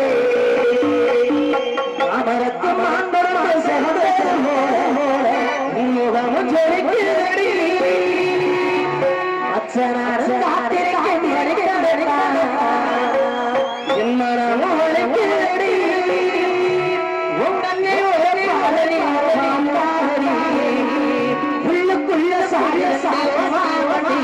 அமரத்து மாந்தரம் சகோதரம் போல முகமும் ஜொலிக்கிறதடி அச்சனார் காத்திருக்கும் என் மனமும் ஒழிக்கிறதடி உங்கன்னே ஒரு பாடலி பாடலி உள்ளுக்குள்ள சாய சாவடி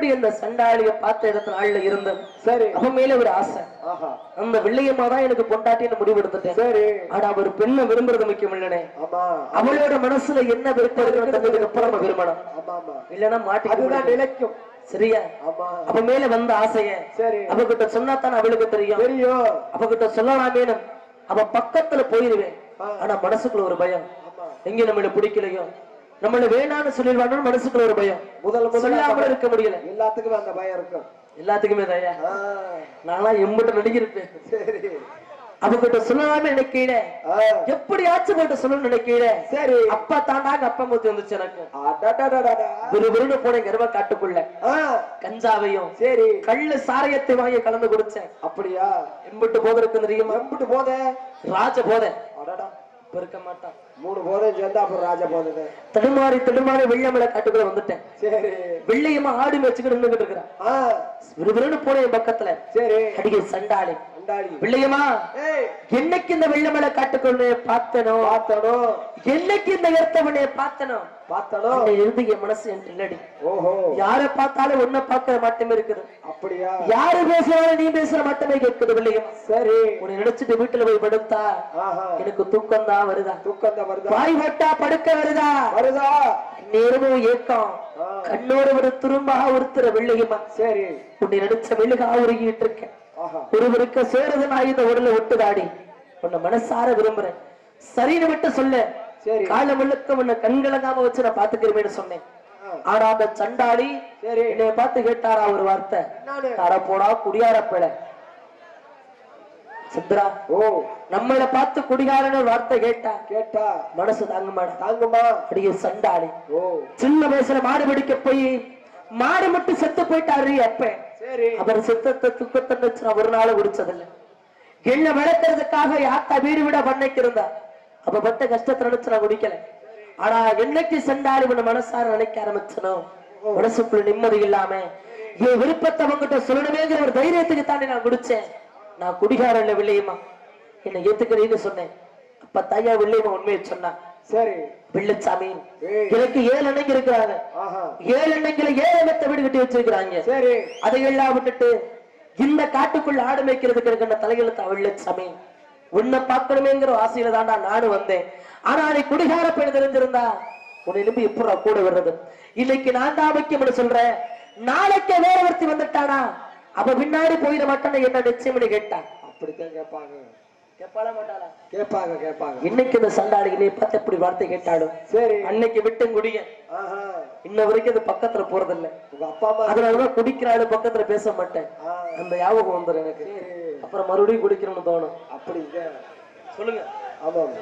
அப்படி அந்த சண்டாளிய பார்த்த இடத்துல ஆள்ல இருந்தேன் சரி அவன் மேல ஒரு ஆசை ஆஹா அந்த வெள்ளையம்மா தான் எனக்கு பொண்டாட்டின்னு முடிவு எடுத்துட்டேன் சரி ஆனா அவர் பெண்ணை விரும்புறது முக்கியம் இல்லனே ஆமா அவளோட மனசுல என்ன விருப்பம் இருக்குன்னு தெரிஞ்சதுக்கு அப்புறம் நம்ம விரும்பணும் ஆமா ஆமா இல்லைன்னா மாட்டிக்க அதுதான் முடியாது. நிலைக்கும் சரியா ஆமா அவ மேல வந்த ஆசைய சரி அவகிட்ட சொன்னாதான் அவளுக்கு தெரியும் தெரியும் அவகிட்ட சொல்லலாமேனு அவ பக்கத்துல போயிருவேன் ஆ. ஆனா மனசுக்குள்ள ஒரு பயம் ஆமா எங்க நம்மள பிடிக்கலையோ நம்மள வேணான்னு சொல்லிடுவாங்கன்னு மனசுக்குள்ள ஒரு பயம் முதல் முதல்ல சொல்லாம இருக்க முடியல எல்லாத்துக்கும் அந்த பயம் இருக்கும் எல்லாத்துக்குமே தயா ஆ, நானா எம்பிட்ட நடிகிருப்பேன் சரி அவகிட்ட சொல்லலாமே நினைக்கல ஆ, எப்படியாச்சும் போயிட்டு சொல்லணும்னு நினைக்கல சரி அப்பா தாண்டாங்க அப்பா மூத்தி வந்துச்சு எனக்கு அடடடடடா. விறுவிறுன்னு போன கர்வ காட்டுக்குள்ள ஆ, கஞ்சாவையும் சரி கள்ளு சாரையத்தை வாங்கி கலந்து குடிச்சேன் அப்படியா எம்பிட்டு போதை இருக்கு தெரியுமா எம்பிட்டு போத ராஜ போதை அடடா இப்ப இருக்க மாட்டான் மூணு போதை சேர்ந்தா அப்புறம் ராஜா போதது தடுமாறி தடுமாறி வெள்ளமலை காட்டுக்குள்ள வந்துட்டேன் சரி வெள்ளையம்மா ஆடு மேய்ச்சிக்கிட்டு நின்னுகிட்டு இருக்கிறான் ஆ விறுவிறுன்னு போனேன் என் பக்கத்துல சரி அடிக்க சண்டாளி அண்டாளி வெள்ளையம்மா ஏய் என்னைக்கு இந்த வெள்ளமலை காட்டுக்குள்ள பார்த்தனோ பார்த்தனும் என்னைக்கு இந்த எர்த்தவனைய பார்த்தனோ பார்த்தனும் அந்த இருந்து என் மனசு என் இல்லடி ஓஹோ யார பார்த்தாலும் ஒன்ன பார்க்க மட்டுமே இருக்குது அப்படியா யாரு பேசுறாலும் நீ பேசுற மட்டுமே கேட்குது வெள்ளையம்மா சரி உன்னை நினைச்சிட்டு வீட்டுல போய் படுத்தா ஆஹா எனக்கு தூக்கம் தான் வருதா தூக்கம் தான் வருதா வாய் வட்டா படுக்க வருதா வருதா நேரமும் ஏக்கம் ஆ, கண்ணோட ஒரு துரும்பாக ஒருத்தர வெள்ளையம்மா சரி உன்னை நினைச்ச மெழுகா உருகிட்டு இருக்கேன் ஆஹா ஒருவருக்கு சேருது நான் இந்த உடல ஒட்டுதாடி உன்னை மனசார விரும்புறேன் சரின்னு விட்டு சொல்ல சரி கால முழுக்க உன்னை கண்கலங்காம வச்சு நான் பாத்துக்கிறேன்னு சொன்னேன் ஆ, ஆனா அந்த சண்டாளி சரி என்னைய பார்த்து கேட்டாரா ஒரு வார்த்தை நானு தர போடா குடியார பிழை சித்ரா ஓ நம்மளை பார்த்து குடிகாரன்னு ஒரு வார்த்தை கேட்டா கேட்டா மனசு தாங்க மாட்டா தாங்குமா அடிய சண்டாளி ஓ சின்ன வயசுல மாடு பிடிக்க போய் மாடு மட்டும் செத்து போயிட்டாரு அப்ப சரி அவர் செத்தத்தை துக்கத்தை வச்சு நான் ஒரு நாள் குடிச்சதில்லை என்ன விளக்குறதுக்காக யாத்தா வீடு விட பண்ணைக்கு இருந்தா அப்ப பட்ட கஷ்டத்தை நினைச்சு நான் குடிக்கல ஆனா என்னைக்கு சென்றாலும் இவன மனசார நினைக்க ஆரம்பிச்சனோ மனசுக்குள்ள நிம்மதி இல்லாம என் விருப்பத்தை அவங்கிட்ட சொல்லணுமேங்கிற ஒரு தைரியத்துக்கு தாண்டி நான் குடிச்சேன் நான் குடிகாரன் இல்ல வில்லையம்மா என்னை ஏத்துக்கிறீன்னு சொன்னேன் அப்ப தாயா வில்லையம்மா உண்மையை சொன்னா சரி வெள்ளச்சாமி ஏய். எனக்கு ஏழு அன்னைக்கு இருக்கிறாங்க ஆஹா ஏழு அன்னைக்குல ஏழு மெத்த வீடு கட்டி வச்சிருக்கிறாங்க சரி அதையெல்லாம் விட்டுட்டு இந்த காட்டுக்குள்ள ஆடு மேய்க்கிறதுக்கு இருக்கின்ற தலையெழுத்து வெள்ளச்சாமி உன்னை பார்க்கணுமேங்கிற ஆசையில தான்டா நானும் வந்தேன் ஆனா நீ குடிகார பெண் தெரிஞ்சிருந்தா உன்னை நம்பி எப்படா கூட வர்றது இன்னைக்கு நான் தான் முக்கியம்னு சொல்றேன் நாளைக்கே வேற ஒருத்தி வந்துட்டானா அவ பின்னாடி போயிட மாட்டான்னு என்ன நிச்சயம்னு கேட்டான் அப்படித்தான் கேட்பாங்க கேட்பாளா மாட்டாளா கேட்பாங்க கேட்பாங்க இன்னைக்கு இந்த சண்டாளி நீ பார்த்து எப்படி வார்த்தை கேட்டாலும் சரி அன்னைக்கு விட்டு குடிய ஆஹா இன்ன வரைக்கும் அது பக்கத்துல போறதில்ல உங்க அப்பா அம்மா அதனாலதான் குடிக்கிறாள் பக்கத்துல பேச மாட்டேன் ஆ, அந்த ஞாபகம் வந்துடும் எனக்கு சரி அப்புறம் மறுபடியும் குடிக்கணும்னு தோணும் அப்படி இல்ல. சொல்லுங்க ஆமாம்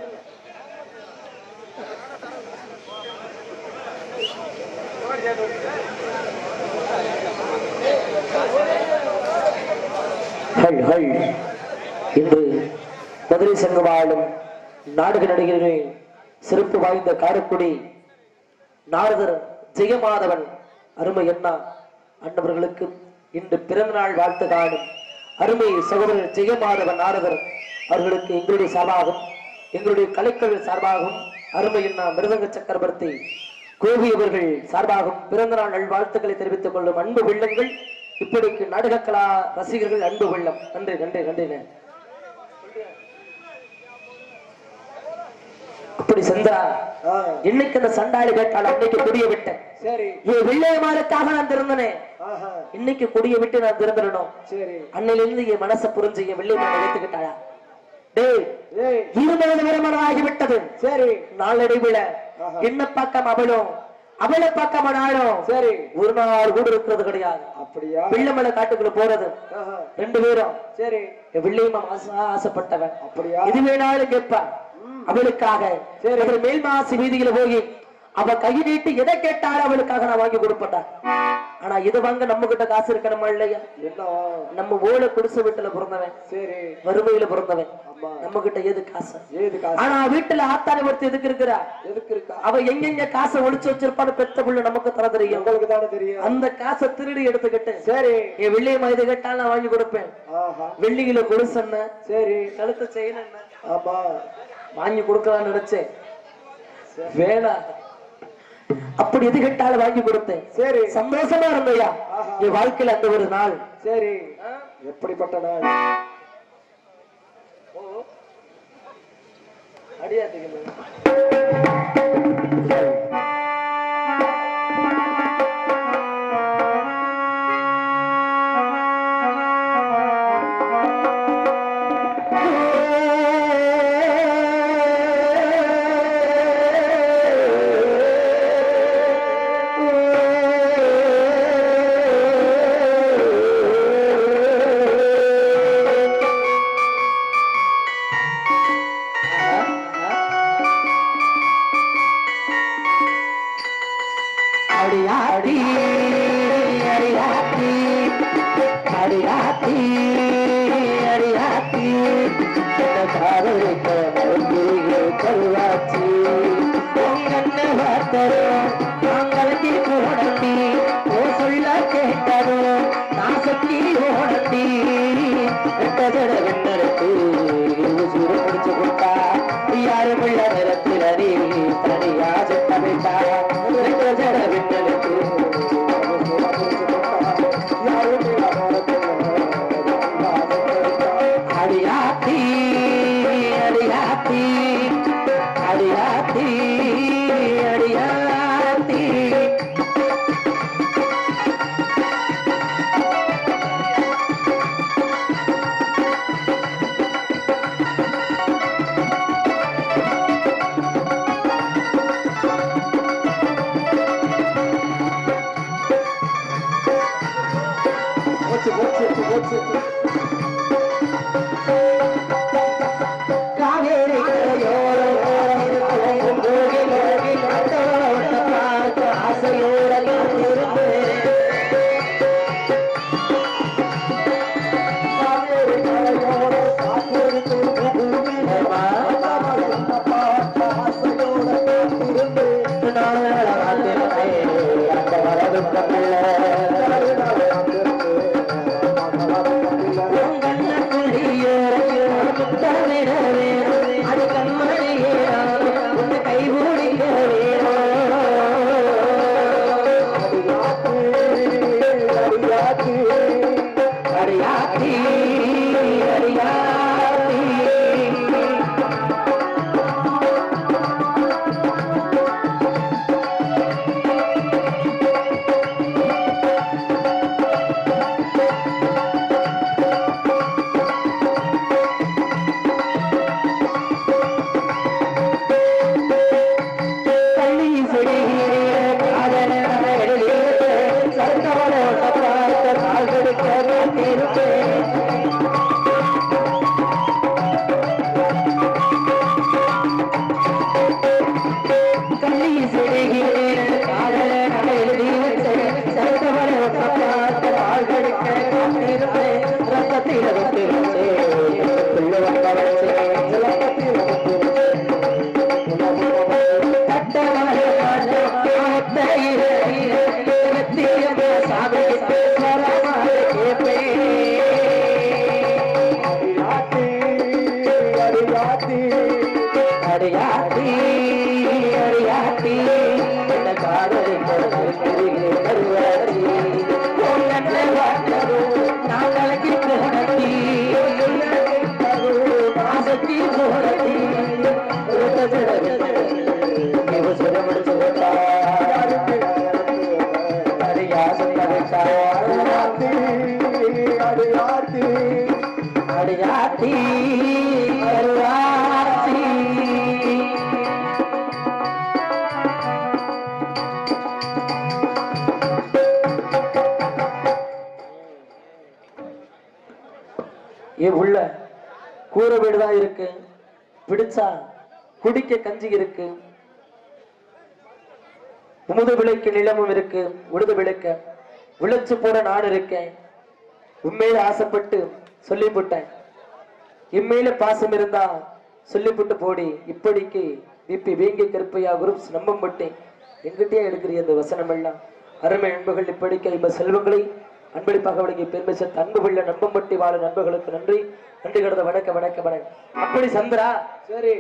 ஹை ஹை இன்று மதுரை சங்கம் வாழும் நாடக நடிகரின் சிறப்பு வாய்ந்த காரக்குடி நாரதர் ஜெயமாதவன் அருமை அண்ணா அண்ணவர்களுக்கு இன்று பிறந்த நாள் வாழ்த்து காணும் அருமை சகோதரர் ஜெயமாதவன் நாரதர் அவர்களுக்கு எங்களுடைய சார்பாகவும் எங்களுடைய கலைக்கழக சார்பாகவும் அருமை அண்ணா மிருதங்க சக்கரவர்த்தி கோபி அவர்கள் சார்பாகவும் பிறந்த நாள் நல்வாழ்த்துக்களை தெரிவித்துக் கொள்ளும் அன்பு வெள்ளங்கள் இப்படிக்கு நாடக கலா ரசிகர்கள் அன்பு வெள்ளம் நன்றி நன்றி நன்றி அப்படி சந்திரா ஆ, இன்னைக்கு அந்த சண்டாளி கேட்டால் அன்னைக்கு குடிய விட்டேன் சரி என் வெள்ளையமானுக்காக நான் திறந்தனேன் ஆஹா இன்னைக்கு குடிய விட்டு நான் திறந்துடணும் சரி அன்னையில இருந்து என் மனசை புரிஞ்சு என் வெள்ளையமான ஏத்துக்கிட்டாயா டேய் ஏய் இருபது வருமானம் ஆகிவிட்டது சரி நாளடைவுல ஆஹா. என்ன பார்க்காம அவளும் அவளை பார்க்காம நாளும் சரி ஒரு நாள் கூட இருக்கிறது கிடையாது அப்படியா வெள்ளமலை காட்டுக்குள்ள போறது ஆஹா ரெண்டு பேரும் சரி என் வெள்ளையம்மா ஆசை- ஆசைப்பட்டவன் அப்படியா இது வேணாலும் கேட்பா அவளுக்காக சரி. அவர் மேல்மாசி வீதியில போய் அவ கை நீட்டு எதை கேட்டாலும் அவளுக்காக நான் வாங்கி கொடுப்பேன்டா ஆனா இது வாங்க நம்ம கிட்ட காசு இருக்கணுமா இல்லையா என்ன நம்ம ஓலை குடிசை வீட்டுல பிறந்தவன் சரி வறுமையில பிறந்தவன் ஆமா நம்ம கிட்ட எது காசு ஏது காசு ஆனா வீட்டுல ஆத்தானை ஒருத்தி எதுக்கு இருக்கிறா எதுக்கு இருக்கா அவ எங்கெங்க காசை ஒளிச்சு வச்சிருப்பான்னு பெத்த புள்ள நமக்கு தர தெரியும் உங்களுக்கு தானே தெரியும் அந்த காசை திருடி எடுத்துக்கிட்டு சரி என் வெள்ளியம்மா இது கேட்டாலும் நான் வாங்கி கொடுப்பேன் ஆஹா வெள்ளியில கொலுசன்ன சரி கழுத்து செயின் என்ன ஆமா வாங்கி கொடுக்கலாம்னு நினைச்சேன் வேணா அப்படி எது கேட்டாலும் வாங்கி கொடுத்தேன் சரி சந்தோஷமா இருந்தையா ஆஹா. என் வாழ்க்கையில அந்த ஒரு நாள் சரி எப்படிப்பட்ட நாள் அடியாத்தி அடியாத்தி அடியாத்தி அடியாத்தி காதலிக்க கருவாச்சி கண்ண பார்த்தரோ நாங்களுக்கு ஓடத்தி ஓ சொல்ல கேட்டதோ நான் சொல்லி ஓடத்தி ரெட்டதட வெண்ணருக்கு உசுறு பிடிச்சு கொடுத்தா யாரு பிள்ள நிறத்தில் அறி தனியா செட்டமிட்டா ரெட்டதட வெண்ணருக்கு அடியாத்தி அடியாத்தி அடியாத்தி அடியாத்தி போச்சு போச்சு போச்சு காவேரி கரையோரம் ஓரம் கோவில் கோவில் கட்டோட்ட பார்த்து ஆசையோட காத்திருந்து காவேரி கரையோர காத்திருக்கும் பூமி பார்த்த ஆசையோட காத்திருந்து நாள காத்திருந்தேன் அந்த வரவு கமல அடியாத்தி அடியாத்தி என்ன காதலி கருவாச்சி பொன்னே வாட்டரு நாங்களுக்கு போனத்தி ஆசத்தி போனத்தி அடியாத்தி கருவாச்சி ஏ உள்ள கூரை வீடுதான் இருக்கு பிடிச்சா குடிக்க கஞ்சி இருக்கு உமுது விளைக்கு நிலமும் இருக்கு உழுது விளைக்க விளைச்சு போற நான் இருக்கேன் உண்மையில ஆசைப்பட்டு சொல்லிவிட்டேன் இம்மையில பாசம் இருந்தா சொல்லிவிட்டு போடி இப்படிக்கு பிபி வீங்கி கருப்பையா குரூப்ஸ் நம்ப மாட்டேன் எங்கிட்டே எடுக்கிற அந்த வசனம் எல்லாம் அருமை அன்புகள் இப்படிக்க இம்ப செல்வங்களை அன்பளிப்பாக வழங்கி பெருமை சேர்த்த அன்பு உள்ள நம்பம்பட்டி வாழும் நண்பர்களுக்கு நன்றி நன்றி கடந்த வணக்க வணக்க வணக்கம் அப்படி சந்திரா சரி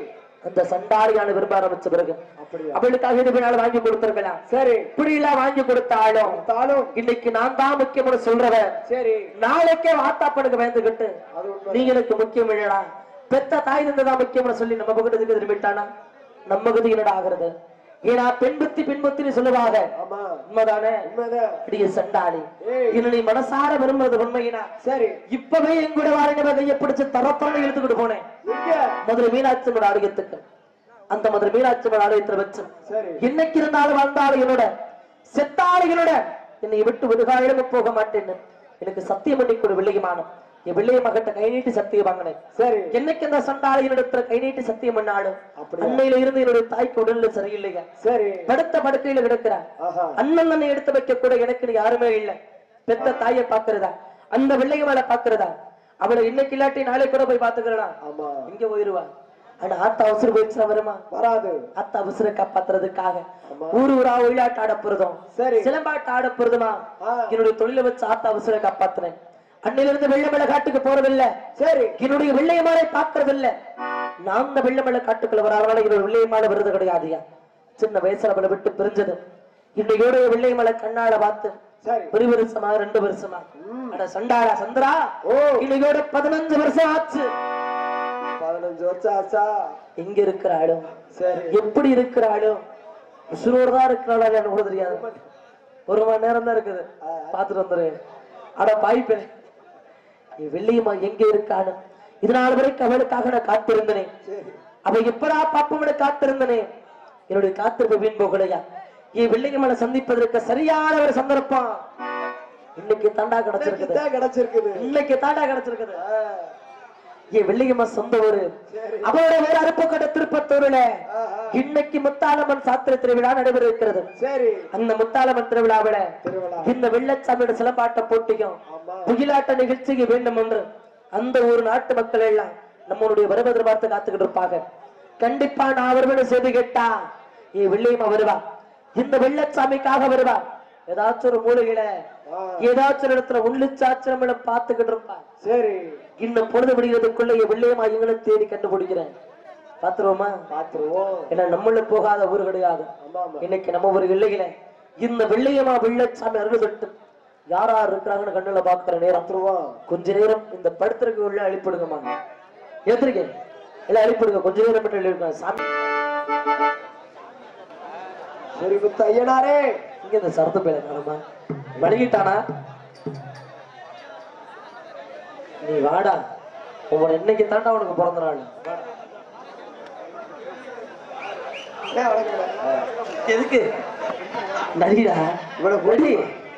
அந்த சண்டாளியான விரும்ப ஆரம்பிச்ச பிறகு அப்படியா அவளுக்காக இது பின்னால் வாங்கி கொடுத்திருக்கலாம் சரி இப்படி எல்லாம் வாங்கி கொடுத்தாலும் தாளும் இன்னைக்கு நான் தான் முக்கியம்னு சொல்றவன் சரி நாளைக்கே வாத்தாப்பனுக்கு பயந்துகிட்டு அது உண்மை நீ எனக்கு முக்கியம் இல்லடா பெத்த தாய் இருந்ததா முக்கியம்னு சொல்லி நம்ம பக்கத்துக்கு திரும்பிட்டானா நம்ம கதி என்னடா ஆகுறது ஏன்னா பெண் புத்தி பின் புத்தின்னு சொல்லுவாங்க ஆமா உண்மைதானே உண்மைதான் அடிய சண்டாளி ஏய். இன்னும் நீ மனசார விரும்புறது உண்மையினா சரி இப்பவே என் கூட வாரின கையை பிடிச்சு தரத்தரன்னு இழுத்துக்கிட்டு போனேன் எங்க மதுரை மீனாட்சி அம்மன் ஆலயத்துக்கு அந்த மதுரை மீனாட்சி அம்மன் ஆலயத்துல வச்சு சரி என்னைக்கு இருந்தாலும் வந்தாலும் என்னோட செத்தாலும் என்னோட என்னை விட்டு விடுகாயிலும் போக மாட்டேன்னு எனக்கு சத்தியம் பண்ணி கொடு வெள்ளையமானம் என் வெள்ளைய மகட்ட கை நீட்டி சத்தியம் வாங்கினேன் சரி என்னைக்கு அந்த சண்டாளியினிடத்துல கை நீட்டி சத்தியம் பண்ணாலும் அப்படியா? அன்னையில இருந்து என்னுடைய தாய்க்கு உடல்ல சரியில்லைங்க சரி படுத்த படுக்கையில கிடக்கிறார் ஆஹா அண்ணன் அண்ணன் எடுத்து வைக்க கூட எனக்கு யாருமே இல்ல பெத்த தாயை பாக்குறதா அந்த வெள்ளைய மேல பாக்குறதா அவளை இன்னைக்கு இல்லாட்டி நாளை கூட போய் பாத்துக்கிறா ஆமா இங்க போயிருவா ஆனா ஆத்தா அவசரம் போயிடுச்சா வருமா வராது ஆத்தா அவசர காப்பாத்துறதுக்காக ஆமா. ஊரு ஊரா ஒயிலாட்டு ஆட போறதும் சரி சிலம்பாட்டு ஆட போறதுமா ஆ. என்னுடைய தொழிலை வச்சு ஆத்தா அவசர காப்பாத்துனேன் அன்னையில இருந்து வெள்ளமலை காட்டுக்கு போறதில்ல சரி என்னுடைய வெள்ளையமாலை பாக்குறதில்ல நான் இந்த வெள்ளமலை காட்டுக்குள்ள வராதனால என்னோட வெள்ளையமாலை வருது கிடையாதுயா சின்ன வயசுல அவளை விட்டு பிரிஞ்சது இன்னையோட வெள்ளையமலை கண்ணால பார்த்து சரி ஒரு வருஷமா ரெண்டு வருஷமா ம். அட சண்டாடா சந்திரா ஓ இன்னையோட பதினஞ்சு வருஷம் ஆச்சு பதினஞ்சு வருஷம் ஆச்சா எங்க இருக்கிறாளும் சரி எப்படி இருக்கிறாளும் உசுரோட தான் இருக்கிறாளா எனக்கு கூட தெரியாது ஒரு மணி நேரம் தான் இருக்குது பாத்துட்டு வந்துரு அட பாய்ப்பே நீ வெள்ளியம்மா எங்க இருக்கானு இதனால வரைக்கும் அவளுக்காக நான் காத்திருந்தனே சரி அவ எப்படா பாப்பவனை காத்திருந்தனே என்னுடைய காத்திருப்பு வீண் போகலையா என் வெள்ளியம்மனை சந்திப்பதற்கு சரியான ஒரு சந்தர்ப்பம் இன்னைக்கு தாண்டா கிடைச்சிருக்குது இதான் கிடைச்சிருக்குது இன்னைக்கு தாண்டா கிடைச்சிருக்குது ஆ, என் வெள்ளியம்மா சொந்த ஊரு சரி அவரோட வேற அருப்புக்கட்ட திருப்பத்தூர்ல ஆஹா. இன்னைக்கு முத்தாலம்மன் சாத்திர திருவிழா நடைபெற இருக்கிறது சரி அந்த முத்தாலம்மன் திருவிழாவில திருவிழா இந்த வெள்ளச்சாமியோட சிலப்பாட்ட போட்டிக்கும் ஆமா புகிலாட்ட நிகழ்ச்சிக்கு வேண்டும் என்று அந்த ஒரு நாட்டு மக்கள் எல்லாம் நம்மளுடைய வருவதை பார்த்து காத்துக்கிட்டு இருப்பாங்க கண்டிப்பா நான் வருவேன்னு செய்து கேட்டா ஏ வெள்ளையம்மா வருவா இந்த வெள்ளச்சாமிக்காக வருவா ஏதாச்சும் ஒரு மூலையில ஆ, ஏதாச்சும் ஒரு இடத்துல உள்ளுச்சாச்சிரம் பார்த்துக்கிட்டு இருப்பா சரி இன்னும் பொழுது விடுகிறதுக்குள்ள என் வெள்ளையம்மா எங்களை தேடி கண்டுபிடிக்கிறேன் பாத்துருவோமா பாத்துருவோம் ஏன்னா நம்மள போகாத ஊர் கிடையாது ஆமா ஆமா இன்னைக்கு நம்ம ஒரு இல்லைகளே இந்த வெள்ளையம்மா வெள்ளச்சாமி அருள் பெற்று யார் யார் இருக்கிறாங்கன்னு கண்ணுல பாக்குற நேரம் பாத்துருவோம் கொஞ்ச நேரம் இந்த படுத்துறதுக்கு உள்ள அழிப்பிடுங்கம்மா ஏத்துருக்கேன் எல்லாம் அழிப்பிடுங்க கொஞ்ச நேரம் மட்டும் எழுதிருக்கேன் சாமி சரி முத்து ஐயனாரே இங்க இந்த சரத்து பேர காணமா வணங்கிட்டானா நீ வாடா உன் இன்னைக்கு தாண்டா உனக்கு பிறந்த நாள் வாடா. ஏன் வணக்கம் எதுக்கு நடிடா இவ்வளவு நடி